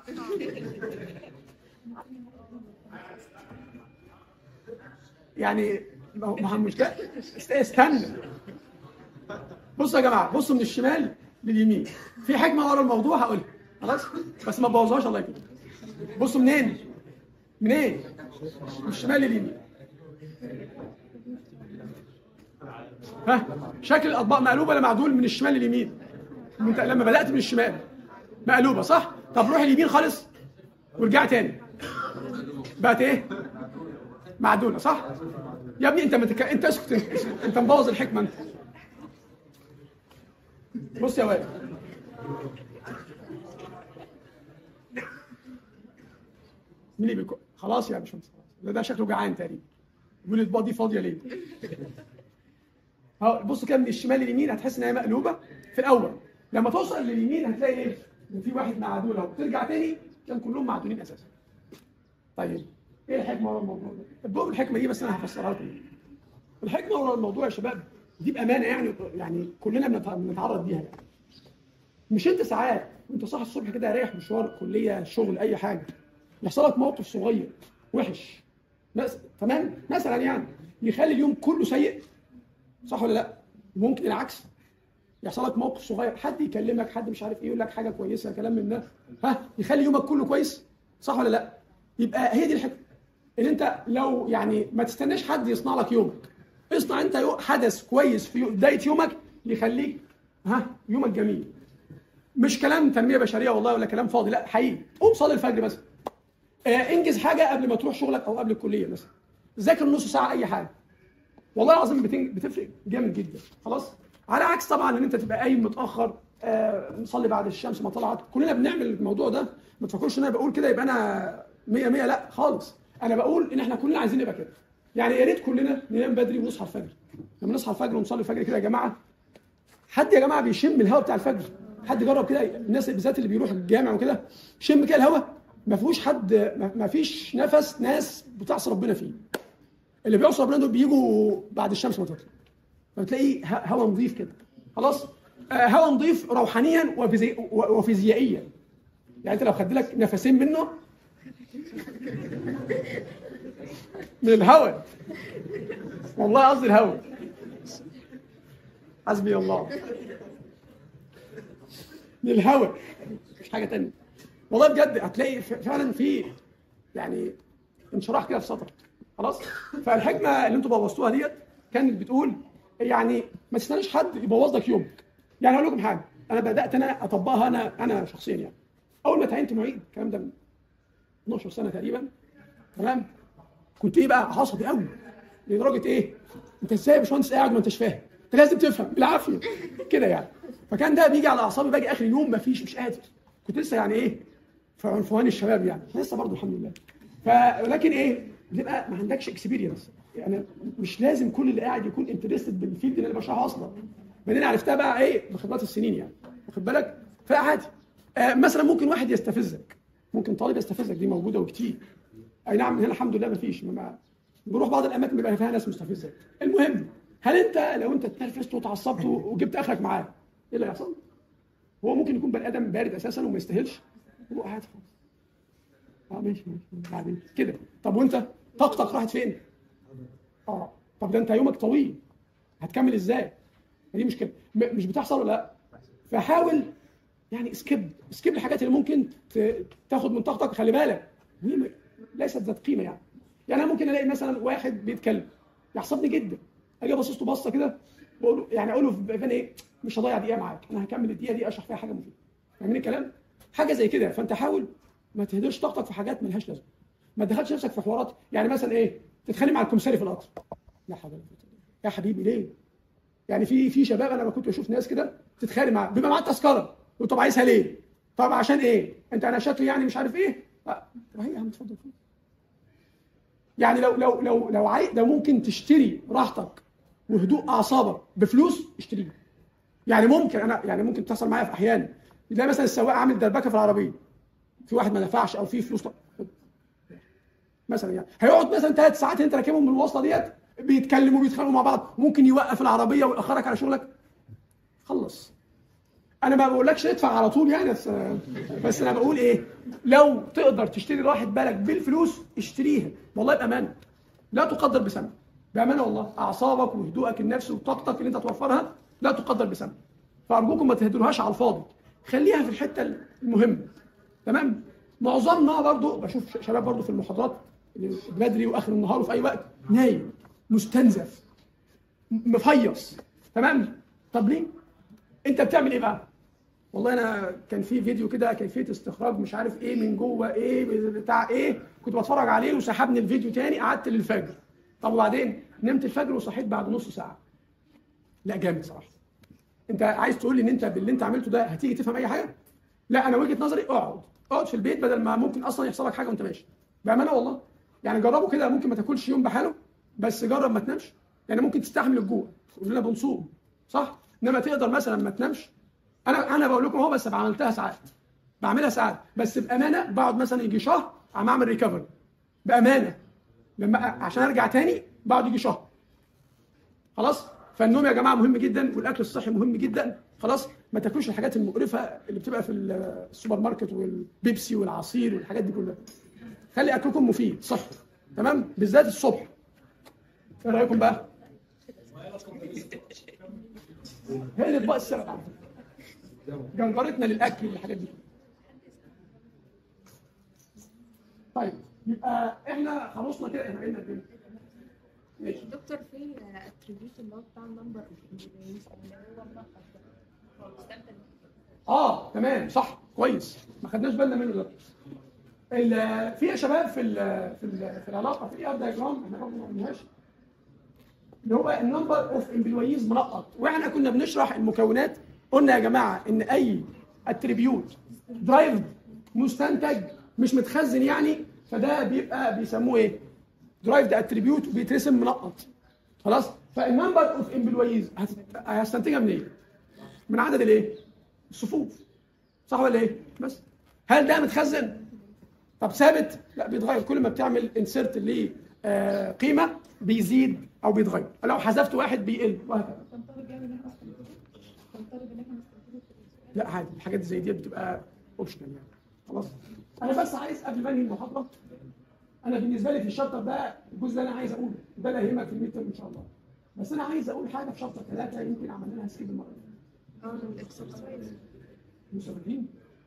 يعني ما هو ما هو المشكله است- استنى بصوا يا جماعه بصوا من الشمال لليمين في حكمه ورا الموضوع هقولها خلاص بس ما تبوظهاش الله يكرمك بصوا منين منين؟ من الشمال لليمين ها شكل الاطباق مقلوبه ولا معدول من الشمال لليمين انت لما بدات من الشمال مقلوبه صح طب روح اليمين خالص وارجع تاني بقت ايه معدوله صح يا ابني انت متك... انت اسكت انت, انت مبوظ الحكمه انت بص يا واد مين اللي بيكو... خلاص يا باشمهندس خلاص ده, ده شكله جعان تقريبا بيقول الاطباق دي فاضيه ليه اهو بص كده من الشمال لليمين هتحس ان هي مقلوبه في الاول لما توصل لليمين هتلاقي ايه ان في واحد معدول اهو ترجع تاني كان كلهم معدولين اساسا طيب ايه الحكمه ورا الموضوع ده الضوء الحكمه دي بس انا هفسرها لكم الحكمه ورا الموضوع يا شباب دي بامانه يعني يعني كلنا بنت- بنتعرض ليها يعني مش انت ساعات وانت صاحي الصبح كده رايح مشوار كليه شغل اي حاجه يحصل لك موقف صغير وحش بس تمام مثلا يعني يخلي اليوم كله سيء صح ولا لا ممكن العكس يحصل لك موقف صغير حد يكلمك حد مش عارف ايه يقول لك حاجه كويسه كلام من ده ها يخلي يومك كله كويس صح ولا لا يبقى هي دي الحكمه ان انت لو يعني ما تستناش حد يصنع لك يومك اصنع انت يو- حدث كويس في يو- بدايه يومك يخليك ها يومك جميل مش كلام تنميه بشريه والله ولا كلام فاضي لا حقيقي قوم صلي الفجر مثلا آه انجز حاجه قبل ما تروح شغلك او قبل الكليه مثلا ذاكر نص ساعه اي حاجه والله العظيم بتن- بتفرق جامد جدا خلاص على عكس طبعا ان انت تبقى قايم متاخر آه نصلي بعد الشمس ما طلعت كلنا بنعمل الموضوع ده ما تفكرش ان انا بقول كده يبقى انا 100 100 لا خالص انا بقول ان احنا كلنا عايزين نبقى كده يعني يا ريت كلنا ننام بدري ونصحى الفجر لما نصحى الفجر ونصلي الفجر كده يا جماعه حد يا جماعه بيشم الهواء بتاع الفجر حد جرب كده الناس بالذات اللي بيروحوا الجامع وكده شم كده الهواء ما فيهوش حد ما- ما فيش نفس ناس بتعصي ربنا فيه اللي بيعصوا ربنا دول بيجوا بعد الشمس ما تطلع فتلاقي ه- هواء نظيف كده خلاص آه، هواء نظيف روحانيا وفيزي... و- وفيزيائيا يعني انت لو خدت لك نفسين منه من الهواء والله قصدي الهواء حسبي الله من الهواء مش حاجه تانية والله بجد هتلاقي ف- فعلا في يعني انشراح كده في سطرك خلاص فالحكمه اللي انتوا بوظتوها ديت كانت بتقول يعني ما تستناش حد يبوظ لك يومك يعني اقول لكم حاجه انا بدات انا اطبقها انا انا شخصيا يعني اول ما تعينت معيد الكلام ده من 12 سنه تقريبا تمام كنت ايه بقى عصبي قوي لدرجه ايه انت ازاي يا باشمهندس قاعد ما انتش فاهم انت لازم تفهم بالعافيه كده يعني فكان ده بيجي على اعصابي باجي اخر اليوم مفيش مش قادر كنت لسه يعني ايه في عنفوان الشباب يعني لسه برضه الحمد لله فلكن ايه بتبقى ما عندكش اكسبيرينس يعني مش لازم كل اللي قاعد يكون انترستد بالفيلد اللي انا بشرحه اصلا بعدين عرفتها بقى ايه بخبرات السنين يعني واخد بالك فعادي آه مثلا ممكن واحد يستفزك ممكن طالب يستفزك دي موجوده وكتير اي نعم هنا الحمد لله ما فيش ما بنروح بعض الاماكن بيبقى فيها ناس مستفزه المهم هل انت لو انت اتنرفزت وتعصبت وجبت اخرك معاه ايه اللي هيحصل؟ هو ممكن يكون بني ادم بارد اساسا وما يستاهلش هو قاعد خالص اه ماشي ماشي بعدين كده طب وانت طاقتك راحت فين؟ اه طب ده انت يومك طويل هتكمل ازاي؟ دي مشكله م- مش بتحصل ولا لا؟ فحاول يعني سكيب سكيب الحاجات اللي ممكن ت- تاخد من طاقتك خلي بالك دي م- ليست ذات قيمه يعني يعني انا ممكن الاقي مثلا واحد بيتكلم يعصبني جدا اجي ابص له بصه كده واقول له يعني اقول له في بالي ايه مش هضيع دقيقه معاك انا هكمل الدقيقه دي اشرح فيها حاجه مفيده فاهمين الكلام؟ حاجه زي كده فانت حاول ما تهدرش طاقتك في حاجات ملهاش لازمه ما تدخلش نفسك في حوارات يعني مثلا ايه تتخانق مع الكمساري في القطر لا حول ولا قوه إلا بالله. يا حبيبي ليه؟ يعني في في شباب انا ما كنت بشوف ناس كده تتخانق معاه بيبقى معاه التذكره يقول طب عايزها ليه؟ طب عشان ايه؟ انت انا شكلي يعني مش عارف ايه؟ لا طب هي يا عم اتفضل اتفضل. يعني لو لو لو لو عاي... لو ممكن تشتري راحتك وهدوء اعصابك بفلوس اشتريه يعني ممكن انا يعني ممكن تحصل معايا في احيان تلاقي مثلا السواق عامل دربكه في العربيه في واحد ما دفعش او في فلوس مثلا يعني هيقعد مثلا ثلاث ساعات انت راكبهم من الوصله ديت بيتكلموا بيتخانقوا مع بعض ممكن يوقف العربيه ويأخرك على شغلك خلص انا ما بقولكش ادفع على طول يعني بس بس انا بقول ايه لو تقدر تشتري راحه بالك بالفلوس اشتريها والله بامانه لا تقدر بثمن بامانه والله اعصابك وهدوءك النفسي وطاقتك اللي انت توفرها لا تقدر بثمن فارجوكم ما تهدروهاش على الفاضي خليها في الحته المهمه تمام معظمنا برضو بشوف شباب برضو في المحاضرات بدري واخر النهار وفي اي وقت نايم مستنزف م- مفيص تمام طب ليه انت بتعمل ايه بقى والله انا كان في فيديو كده كيفيه استخراج مش عارف ايه من جوه ايه بتاع ايه كنت بتفرج عليه وسحبني الفيديو تاني قعدت للفجر طب وبعدين نمت الفجر وصحيت بعد نص ساعه لا جامد صراحه انت عايز تقول لي ان انت باللي انت عملته ده هتيجي تفهم اي حاجه لا انا وجهه نظري اقعد اقعد في البيت بدل ما ممكن اصلا يحصل لك حاجه وانت ماشي بامانه والله يعني جربوا كده ممكن ما تاكلش يوم بحاله بس جرب ما تنامش يعني ممكن تستحمل الجوع كلنا بنصوم صح انما تقدر مثلا ما تنامش انا انا بقول لكم اهو بس عملتها ساعات بعملها ساعات بس بامانه بقعد مثلا يجي شهر عم اعمل ريكفري بامانه لما عشان ارجع تاني بقعد يجي شهر خلاص فالنوم يا جماعه مهم جدا والاكل الصحي مهم جدا خلاص ما تاكلوش الحاجات المقرفه اللي بتبقى في السوبر ماركت والبيبسي والعصير والحاجات دي كلها خلي اكلكم مفيد صحي تمام بالذات الصبح ايه رايكم بقى هي الاطباق السبع على فكرة. جنجرتنا للاكل والحاجات دي طيب يبقى احنا خلصنا كده احنا قلنا الدنيا ماشي دكتور في اتريبيوت اللي هو بتاع النمبر اه تمام صح كويس ما خدناش بالنا منه ده ال- في يا شباب في ال في ال في العلاقه في ار دايجرام احنا برضه ما قلناهاش اللي هو النمبر اوف امبلويز منقط واحنا كنا بنشرح المكونات قلنا يا جماعه ان اي اتريبيوت درايف مستنتج مش متخزن يعني فده بيبقى بيسموه ايه؟ درايف ده اتريبيوت بيترسم منقط خلاص فالنمبر اوف امبلويز هستنتجها منين؟ من عدد الايه؟ الصفوف صح ولا ايه؟ بس هل ده متخزن؟ طب ثابت؟ لا بيتغير كل ما بتعمل انسرت ليه آه، قيمه بيزيد او بيتغير لو حذفت واحد بيقل وهكذا لا عادي الحاجات زي دي بتبقى اوبشنال يعني خلاص انا بس عايز قبل ما انهي المحاضره انا بالنسبه لي في الشابتر ده الجزء اللي انا عايز اقوله ده اللي هيهمك في الميد ان شاء الله بس انا عايز اقول حاجه في شابتر ثلاثه يمكن عملنا لها سكيب المره دي اه الاكسرسايز مستفيدين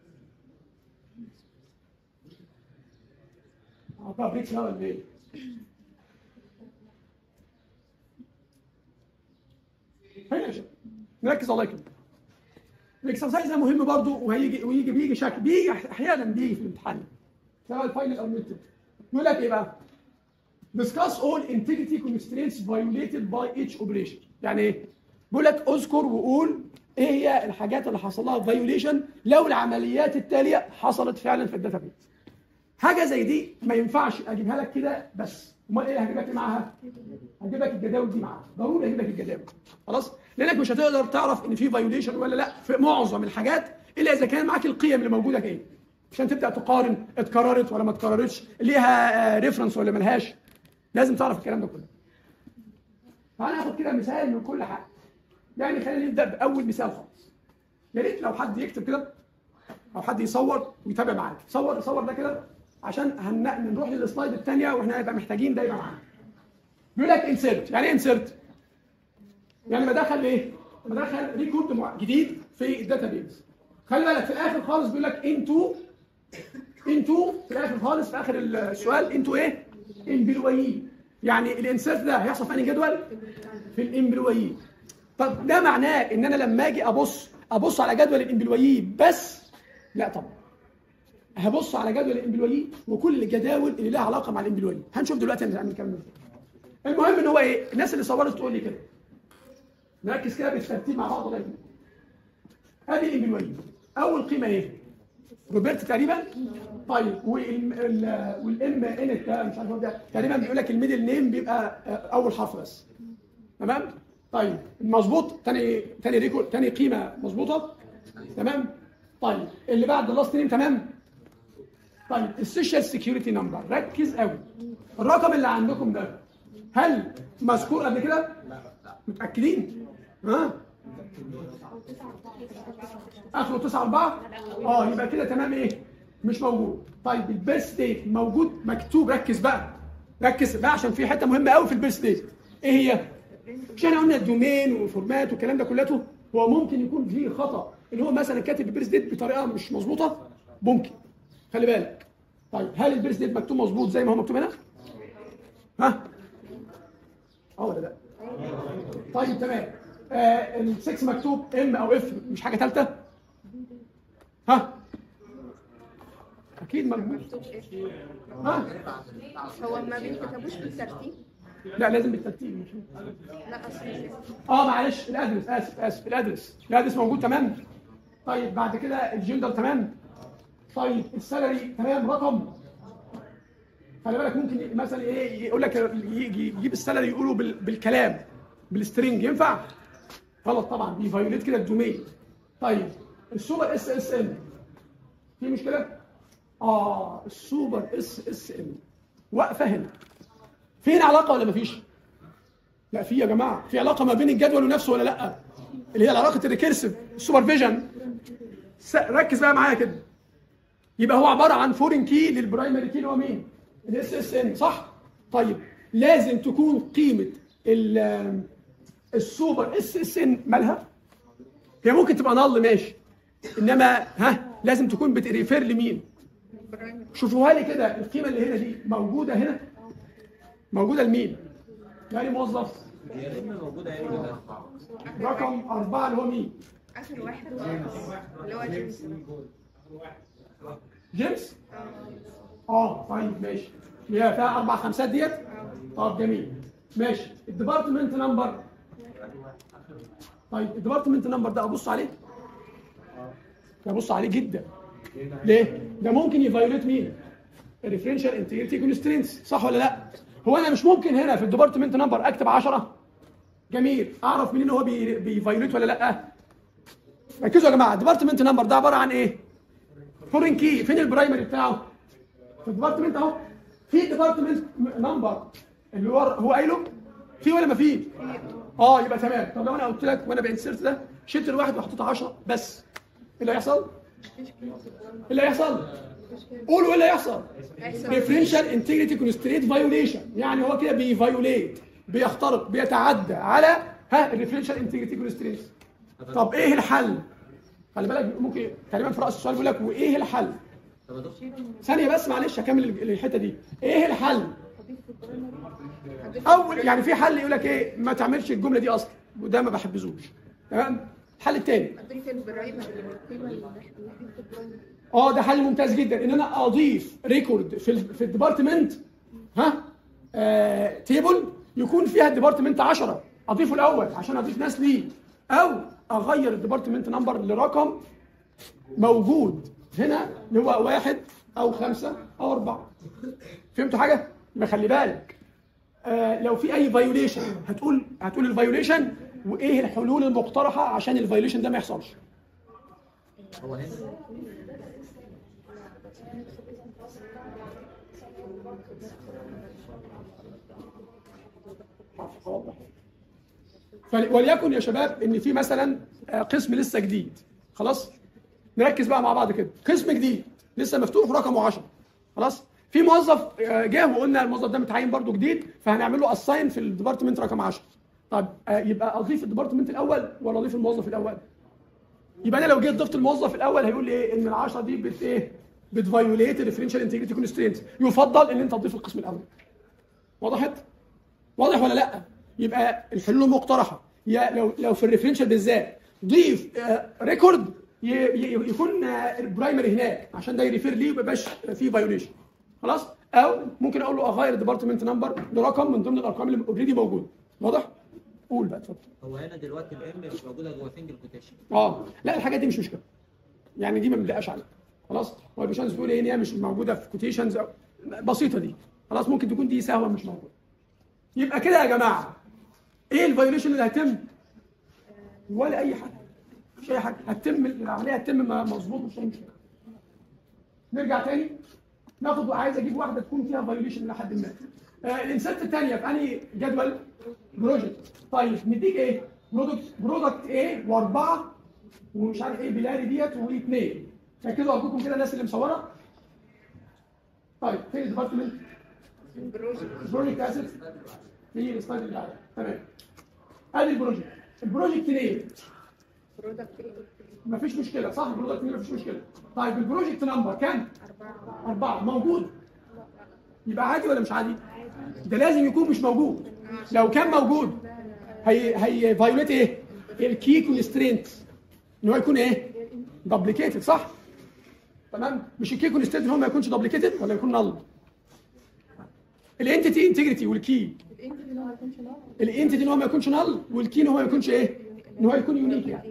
اعطاها بريك لا ولا ايه؟ هيا يا شباب نركز الله يكرمك الاكسرسايز ده مهم برضه وهيجي ويجي بيجي شكل بيجي احيانا بيجي في الامتحان سواء الفاينل او الميد يقول لك ايه بقى؟ discuss all integrity constraints violated by each operation يعني ايه؟ بيقول لك اذكر وقول ايه هي الحاجات اللي حصل لها فايوليشن لو العمليات التاليه حصلت فعلا في الداتا بيز حاجه زي دي ما ينفعش اجيبها لك كده بس امال ايه هجيب لك إيه معاها هجيب لك الجداول دي معاها ضروري اجيب لك الجداول خلاص لانك مش هتقدر تعرف ان في فايوليشن ولا لا في معظم الحاجات الا اذا كان معاك القيم اللي موجوده ايه عشان تبدا تقارن اتكررت ولا ما اتكررتش ليها ريفرنس ولا ملهاش لازم تعرف الكلام ده كله تعالى ناخد كده مثال من كل حاجه يعني خلينا نبدا باول مثال خالص يا ريت لو حد يكتب كده او حد يصور ويتابع معانا صور صور ده كده عشان هن... نروح للسلايد الثانيه واحنا هنبقى محتاجين ده يبقى معانا بيقول لك انسيرت يعني ايه انسيرت يعني بدخل ايه بدخل ريكورد مع- جديد في الداتا بيز خلي بالك في الاخر خالص بيقول لك انتو انتو في الاخر خالص في اخر السؤال انتو ايه امبلويين يعني الانسيرت ده هيحصل في انهي جدول في الامبلويين طب ده معناه ان انا لما اجي ابص ابص على جدول الامبلويين بس لا طبعا هبص على جدول الامبلويين وكل الجداول اللي لها علاقه مع الامبلويين هنشوف دلوقتي هنعمل كام ازاي المهم ان هو ايه الناس اللي صورت تقول لي كده نركز كده بالترتيب مع بعض لغايه ادي الامبلويين اول قيمه ايه روبرت تقريبا طيب والم ال- والام ان ده مش عارف هو ده تقريبا بيقول لك الميدل نيم بيبقى آه، اول حرف بس تمام طيب مظبوط تاني تاني ريكورد تاني قيمه مظبوطه تمام طيب اللي بعد اللاست نيم تمام طيب السوشيال سكيورتي نمبر ركز قوي الرقم اللي عندكم ده هل مذكور قبل كده متاكدين ها اخره 9 4 اه يبقى كده تمام ايه مش موجود طيب البيرث ديت موجود مكتوب ركز بقى ركز بقى عشان في حته مهمه قوي في البيرث ديت ايه هي مش احنا قلنا الدومين والفورمات والكلام ده كلته هو ممكن يكون فيه خطا اللي هو مثلا كاتب البيرث ديت بطريقه مش مظبوطه ممكن خلي بالك طيب هل البيرث ديت مكتوب مظبوط زي ما هو مكتوب هنا ها اه ولا لا طيب تمام آه ال6 مكتوب ام او اف مش حاجه ثالثه ها اكيد مكتوب مكتوب ايه ها هو ما بيتكتبوش بالترتيب لا لازم بالترتيب مش لا اصل اه معلش الادرس اسف اسف الادرس الادرس موجود تمام طيب بعد كده الجندر تمام طيب السالري تمام رقم خلي بالك ممكن مثلا ايه يقول لك يجي يجيب السالري يقوله بال- بالكلام بالسترنج ينفع غلط طبعا بيفايوليت كده الدومين طيب السوبر اس اس ام في مشكله اه السوبر اس اس ام واقفه هنا فين علاقه ولا مفيش لا في يا جماعه في علاقه ما بين الجدول ونفسه ولا لا اللي هي علاقه الريكيرسيف السوبرفيجن ركز بقى معايا كده يبقى هو عباره عن فورين كي للبرايمري كي اللي هو مين الاس اس ان صح طيب لازم تكون قيمه ال- السوبر اس اس ان مالها هي ممكن تبقى نل ماشي انما ها لازم تكون بتريفير لمين برايمري شوفوها لي كده القيمه اللي هنا دي موجوده هنا موجوده لمين يعني موظف هي الام موجوده يعني كده رقم أربعة اللي هو مين؟ اخر واحد اللي هو جيمس جيمس؟ اه طيب ماشي اللي هي فيها أربع خمسات ديت؟ طب جميل ماشي الديبارتمنت نمبر طيب الديبارتمنت نمبر ده أبص عليه؟ أبص عليه جدا ليه؟ ده ممكن يفايوليت مين؟ الريفرنشال انتجريتي كونسترينتس صح ولا لا؟ هو أنا مش ممكن هنا في الديبارتمنت نمبر أكتب 10 جميل أعرف منين هو بي- بيفايوليت ولا لا؟ ركزوا يا جماعه الديبارتمنت نمبر ده عباره عن ايه؟ فورين كي فين البرايمري بتاعه؟ في الديبارتمنت اهو في ديبارتمنت نمبر اللي هو هو قايله في ولا ما في؟ اه يبقى تمام طب لو انا قلت لك وانا بانسرت ده شلت الواحد وحطيت 10 بس ايه اللي هيحصل؟ ايه اللي هيحصل؟ قولوا ايه اللي هيحصل؟ ريفرنشال انتجريتي كونستريت فايوليشن يعني هو كده بيفايوليت بيخترق بيتعدى على ها الريفرنشال انتجريتي كونستريت طب ايه الحل؟ خلي بالك ممكن تقريبا في راس السؤال بيقول لك وايه الحل؟ طب يا دكتور ثانيه بس معلش هكمل ال- الحته دي ايه الحل؟ اول يعني في حل يقول لك ايه ما تعملش الجمله دي اصلا وده ما بحبذوش تمام؟ الحل الثاني اضيف البرايمري القيمه اللي ناحيه البرايمري اه ده حل ممتاز جدا ان انا اضيف ريكورد في ال في الديبارتمنت ها آه تيبل يكون فيها الديبارتمنت 10 اضيفه الاول عشان اضيف ناس ليه او اغير الديبارتمنت نمبر لرقم موجود هنا اللي هو واحد او خمسه او اربعه فهمتوا حاجه؟ يبقى خلي بالك آه لو في اي فايوليشن هتقول هتقول الفايوليشن وايه الحلول المقترحه عشان الفايوليشن ده ما يحصلش هو هنا فل- وليكن يا شباب ان في مثلا آه، قسم لسه جديد خلاص نركز بقى مع بعض كده قسم جديد لسه مفتوح رقمه 10 خلاص في موظف آه، جه وقلنا الموظف ده متعين برضو جديد فهنعمل له اساين في الديبارتمنت رقم 10 طب آه، يبقى اضيف الديبارتمنت الاول ولا اضيف الموظف الاول يبقى انا لو جيت ضفت الموظف الاول هيقول لي ايه ان ال10 دي بت ايه بتفايوليت الريفرنشال انتجريتي كونسترينت يفضل ان انت تضيف القسم الاول وضحت واضح ولا لا يبقى الحلول المقترحه يا لو لو في الريفرنشال بالذات ضيف آه، ريكورد ي- ي- يكون آه، البرايمري هناك عشان ده يريفير ليه وما يبقاش فيه فايوليشن خلاص او ممكن اقول له اغير الديبارتمنت نمبر لرقم من ضمن الارقام اللي اوريدي موجوده واضح قول بقى اتفضل هو هنا دلوقتي الام مش موجوده جوه سنجل كوتيشن اه لا الحاجات دي مش مشكله يعني دي ما بنلاقاش عليها خلاص هو الباشمهندس بيقول ايه ان هي مش موجوده في كوتيشنز بسيطه دي خلاص ممكن تكون دي سهوه مش موجوده يبقى كده يا جماعه ايه الفايوليشن اللي هيتم ولا اي حاجه مش اي حاجه هتتم العمليه هتتم م- مظبوط مش اي مشكله نرجع تاني ناخد عايز اجيب واحده تكون فيها فايوليشن لحد ما آه الانسات الثانيه في انهي جدول بروجكت طيب نديك ايه برودكت برودكت ايه واربعه ومش عارف ايه بلاري ديت واثنين ركزوا ارجوكم كده الناس اللي مصوره طيب فين الديبارتمنت البروجكت البروجكت اسيت في السلايد اللي بعدها تمام ادي البروجكت البروجكت ليه برودكت ايه مفيش مشكله صح البرودكت ليه مفيش مشكله طيب البروجكت نمبر كام أربعة أربعة موجود يبقى عادي ولا مش عادي ده لازم يكون مش موجود لو كان موجود هي هي فايوليت ايه الكي كونسترينت ان هو يكون ايه دوبليكيتد صح تمام مش الكي كونسترينت ان هو ما يكونش دوبليكيتد ولا يكون نل الانتيتي انتجريتي والكي الانت اللي هو ما يكونش نار الانتيتي ان هو ما يكونش نل والكي ان هو ما يكونش ايه ان هو يكون يونيك يعني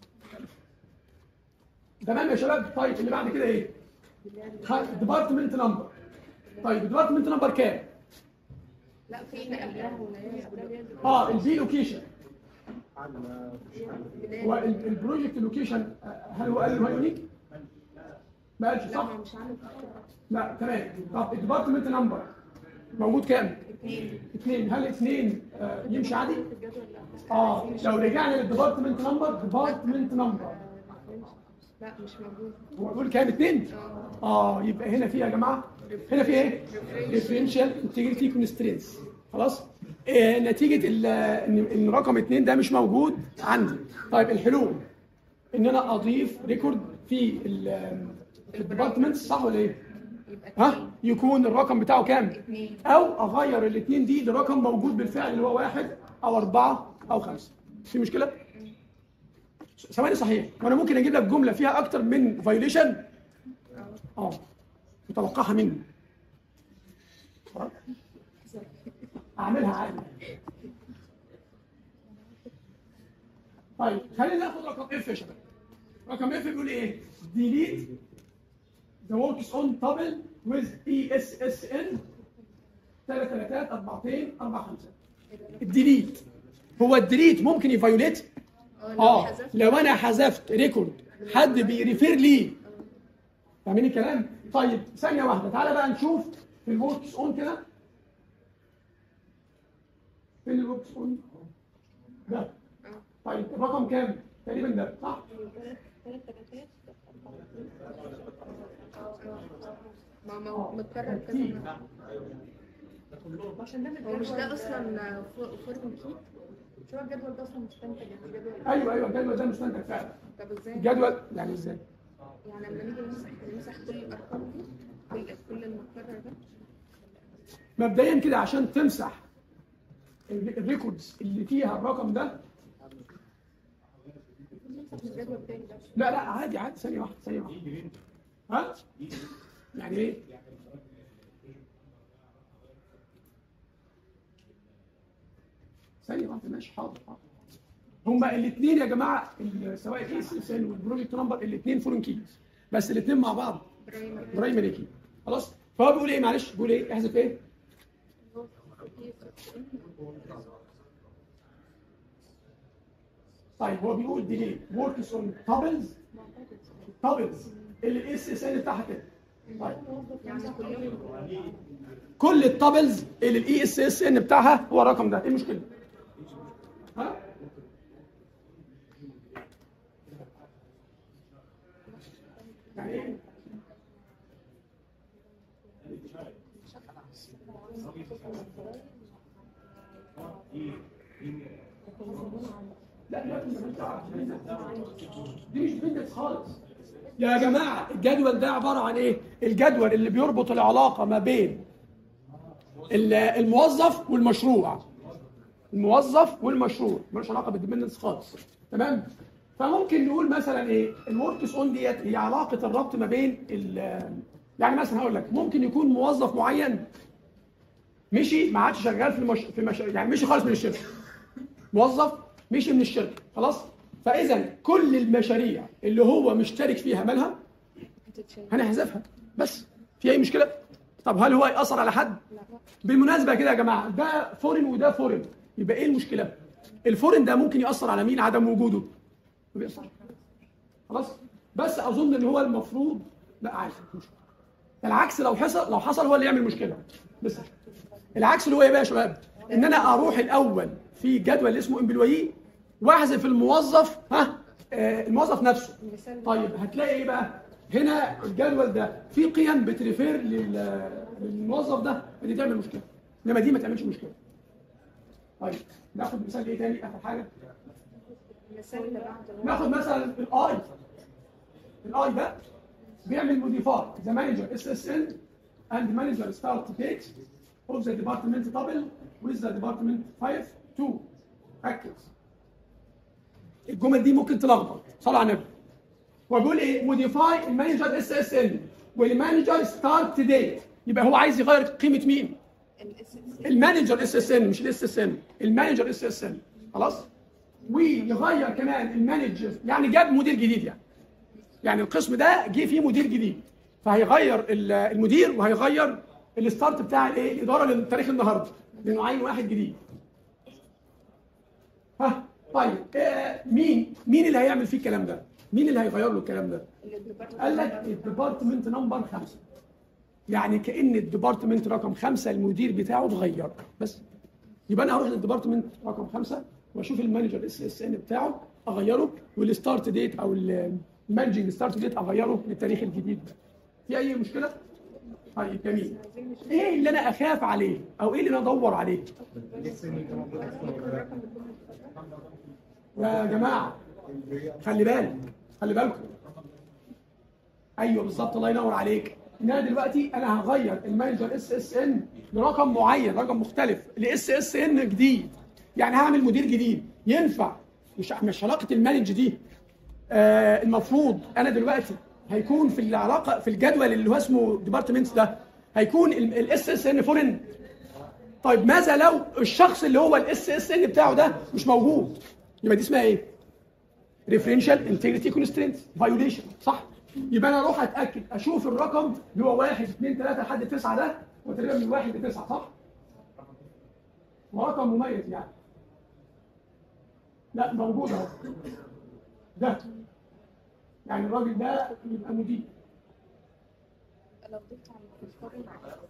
تمام يا شباب طيب اللي بعد كده ايه ديبارتمنت نمبر طيب الديبارتمنت نمبر كام لا في قبلها ولا اه البي لوكيشن بداية هو ال- البروجكت لوكيشن هل هو قال له هو يونيك ما قالش لا صح ما مش عامل لا تمام طب الديبارتمنت نمبر موجود كام اثنين اثنين هل اثنين آه يمشي عادي في الجدول لا اه لو رجعنا للديبارتمنت نمبر ديبارتمنت نمبر لا مش موجود هو بيقول كام اثنين اه يبقى هنا في يا جماعه هنا في ايه ديفرنشال انتجريتي كونسترينتس خلاص إيه نتيجه ال- ان ان رقم اثنين ده مش موجود عندي طيب الحلول ان انا اضيف ريكورد في الديبارتمنت صح ولا ايه يبقى ها اثنين يكون الرقم بتاعه كام اثنين او اغير الاثنين دي لرقم موجود بالفعل اللي هو واحد او اربعه او خمسه في مشكله ثواني صحيح وانا ممكن اجيب لك جمله فيها اكتر من فايوليشن اه متوقعها مني خلاص؟ اعملها عادي طيب خلينا ناخد رقم اف يا شباب رقم اف بيقول ايه delete the works on table with ESSN ثلاث ثلاثات أربعتين أربعة خمسة الديليت هو الديليت ممكن يفايوليت اه اه حذفت لو انا حذفت ريكورد حد بيريفير لي فاهمين الكلام طيب ثانيه واحده تعالى بقى نشوف في الوركس اون كده فين الوركس اون ده طيب الرقم كام تقريبا ده صح ثلاث ثلاثات ما ما متكرر كذا كتير. مرة. عشان ده هو مش ده اصلا فور- فورم كي مش هو الجدول ده اصلا مستنتج يعني الجدول ايوه ايوه الجدول ده مستنتج فعلا طب ازاي؟ الجدول يعني ازاي يعني لما نيجي نمسح نمسح كل الارقام دي كل كل المتكرر ده مبدئيا كده عشان تمسح ال- الريكوردز اللي فيها الرقم ده نمسح من الجدول التاني ده لا لا عادي عادي ثانيه واحده ثانيه واحده ها يعني ايه ثانيه واحده ماشي حاضر حاضر هما الاثنين يا جماعه ال- سواء الاي سي اس ان والبروجكت نمبر الاثنين فورن كيز بس الاثنين مع بعض برايمري برايمري كي خلاص فهو بيقول ايه معلش بيقول ايه احذف ايه طيب هو بيقول ديليت وركس اون تابلز تابلز اللي الاس اس ان بتاعها كده طيب يعني كلهم كل التابلز اللي الاي اس اس ان بتاعها هو الرقم ده ايه المشكله ها يعني ايه لا لا دي مش بيزنس خالص يا جماعه الجدول ده عباره عن ايه الجدول اللي بيربط العلاقه ما بين ال- الموظف والمشروع الموظف والمشروع ملوش علاقه بالديبندنس خالص تمام فممكن نقول مثلا ايه الوركس اون ديت هي علاقه الربط ما بين ال- يعني مثلا هقول لك ممكن يكون موظف معين مشي ما عادش شغال في المش... في مش... يعني مشي خالص من الشركه موظف مشي من الشركه خلاص فاذا كل المشاريع اللي هو مشترك فيها مالها هتتشال هنحذفها بس في اي مشكله طب هل هو ياثر على حد بالمناسبه كده يا جماعه ده فورين وده فورين يبقى ايه المشكله الفورين ده ممكن ياثر على مين عدم وجوده ما بيأثرش خلاص بس اظن ان هو المفروض لا عادي مش مشكلة. العكس لو حصل لو حصل هو اللي يعمل مشكله بس العكس اللي هو ايه بقى يا شباب ان انا اروح الاول في جدول اسمه امبلويي واحذف الموظف ها آه الموظف نفسه المثال طيب هتلاقي ايه بقى هنا الجدول ده في قيم بتريفير لل- للموظف ده دي تعمل مشكله انما دي ما تعملش مشكله طيب ناخد مثال ايه تاني اخر حاجه المثال اللي بعده ناخد مثلا الاي الاي ده بيعمل مضيفات ذا مانجر اس اس ان and manager start date of the department double with the department 5 2 ركز الجمل دي ممكن تلخبط صلى على النبي هو بيقول ايه موديفاي المانجر اس اس ان والمانجر ستارت ديت يبقى هو عايز يغير قيمه مين؟ المانجر اس اس ان مش الاس اس ان المانجر اس اس ان خلاص ويغير كمان المانجر يعني جاب مدير جديد يعني يعني القسم ده جه فيه مدير جديد فهيغير ال- المدير وهيغير الستارت بتاع الايه الاداره لتاريخ النهارده لانه عين واحد جديد ها طيب آه مين مين اللي هيعمل فيه الكلام ده؟ مين اللي هيغير له الكلام ده؟ قال لك الديبارتمنت نمبر خمسه يعني كان الديبارتمنت رقم خمسه المدير بتاعه اتغير بس يبقى انا هروح للديبارتمنت رقم خمسه واشوف المانجر اس اس ان بتاعه اغيره والستارت ديت او المانجنج ستارت ديت اغيره للتاريخ الجديد ده في اي مشكله؟ طيب جميل ايه اللي انا اخاف عليه او ايه اللي انا ادور عليه؟ يا جماعه خلي بالك خلي بالكم ايوه بالظبط الله ينور عليك ان انا دلوقتي انا هغير المانجر اس اس ان لرقم معين رقم مختلف لاس اس ان جديد يعني هعمل مدير جديد ينفع مش مش علاقه المانج دي آه المفروض انا دلوقتي هيكون في العلاقه في الجدول اللي هو اسمه ديبارتمنت ده هيكون الاس اس ان فورن طيب ماذا لو الشخص اللي هو الاس اس ان بتاعه ده مش موجود يبقى دي اسمها ايه ريفرنشال انتجريتي كونسترينت فايوليشن صح يبقى انا اروح اتاكد اشوف الرقم اللي هو 1 2 3 لحد 9 ده هو تقريبا من 1 ل 9 صح؟ ورقم مميز يعني لا موجود اهو ده يعني الراجل ده يبقى مدير لو ضفت على الفورم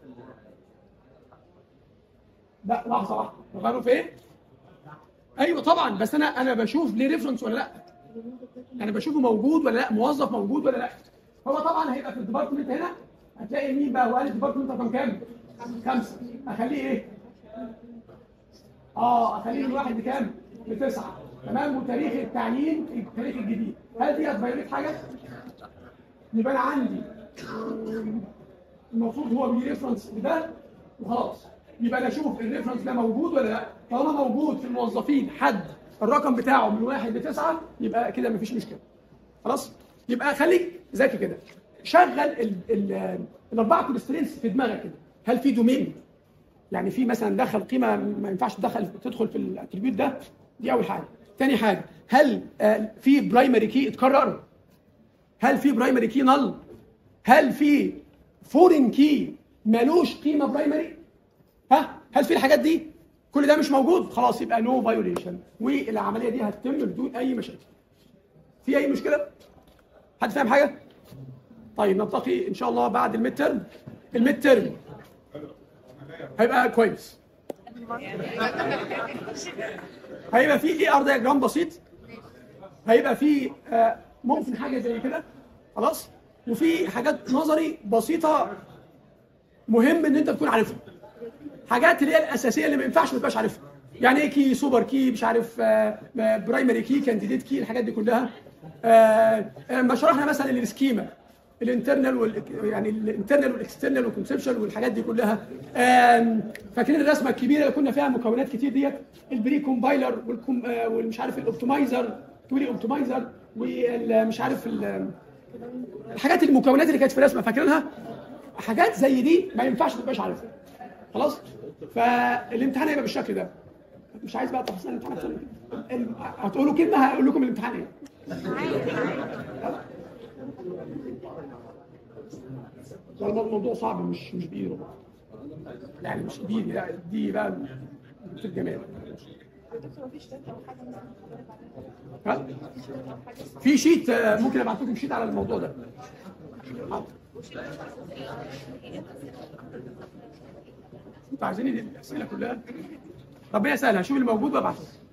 لا لحظه واحده غيروا في ايه؟ ايوه طبعا بس انا انا بشوف ليه ريفرنس ولا لا انا بشوفه موجود ولا لا موظف موجود ولا لا هو طبعا هيبقى في الديبارتمنت هنا هتلاقي مين بقى وقال الديبارتمنت رقم كام؟ خمسه اخليه ايه؟ اه اخليه من واحد لكام؟ لتسعه تمام وتاريخ التعيين التاريخ الجديد هل دي هتفيريت حاجه؟ يبقى انا عندي المفروض هو بيريفرنس لده وخلاص يبقى انا اشوف الريفرنس ده موجود ولا لا طالما موجود في الموظفين حد الرقم بتاعه من واحد لتسعه يبقى كده مفيش مشكله خلاص يبقى خليك ذكي كده شغل ال ال الاربعه كونسترينتس في دماغك كده هل في دومين يعني في مثلا دخل قيمه ما ينفعش تدخل تدخل في الاتريبيوت ده دي اول حاجه تاني حاجه هل آه، في برايمري كي اتكرر هل في برايمري كي نل هل في فورين كي ملوش قيمه برايمري ها هل في الحاجات دي كل ده مش موجود خلاص يبقى نو فايوليشن والعمليه دي هتتم بدون اي مشاكل في اي مشكله حد فاهم حاجه طيب نلتقي ان شاء الله بعد الميد ترم الميد ترم هيبقى كويس هيبقى في اي ار دياجرام بسيط هيبقى في آه، ممكن حاجه زي كده خلاص وفي حاجات نظري بسيطه مهم ان انت تكون عارفها حاجات اللي هي الاساسيه اللي ما ينفعش ما تبقاش عارفها يعني ايه كي سوبر كي مش عارف آه، برايمري كي كانديديت كي الحاجات دي كلها آه، لما شرحنا مثلا السكيما الانترنال وال يعني الانترنال والاكسترنال والكونسبشن والحاجات دي كلها آم، فاكرين الرسمه الكبيره اللي كنا فيها مكونات كتير ديت البري كومبايلر والكم آه، والمش عارف الاوبتمايزر تولي اوبتمايزر والمش عارف ال- الحاجات المكونات اللي كانت في الرسمه فاكرينها حاجات زي دي ما ينفعش ما تبقاش عارفها خلاص فالامتحان هيبقى بالشكل ده مش عايز بقى تفاصيل الامتحان اكتر من كده. ال- هتقولوا كلمه هقول لكم الامتحان ايه والله الموضوع صعب مش مش بايده يعني مش بايدي لا دي بقى في الجمال دكتور مفيش تلاتة أو حاجة مثلا حضرتك عليها؟ ها مفيش تلاتة أو حاجة في شيت آه، ممكن ابعت لكم شيت على الموضوع ده حاضر. انتوا عايزين الاسئله كلها ربنا يسهل هشوف الموجود وابعته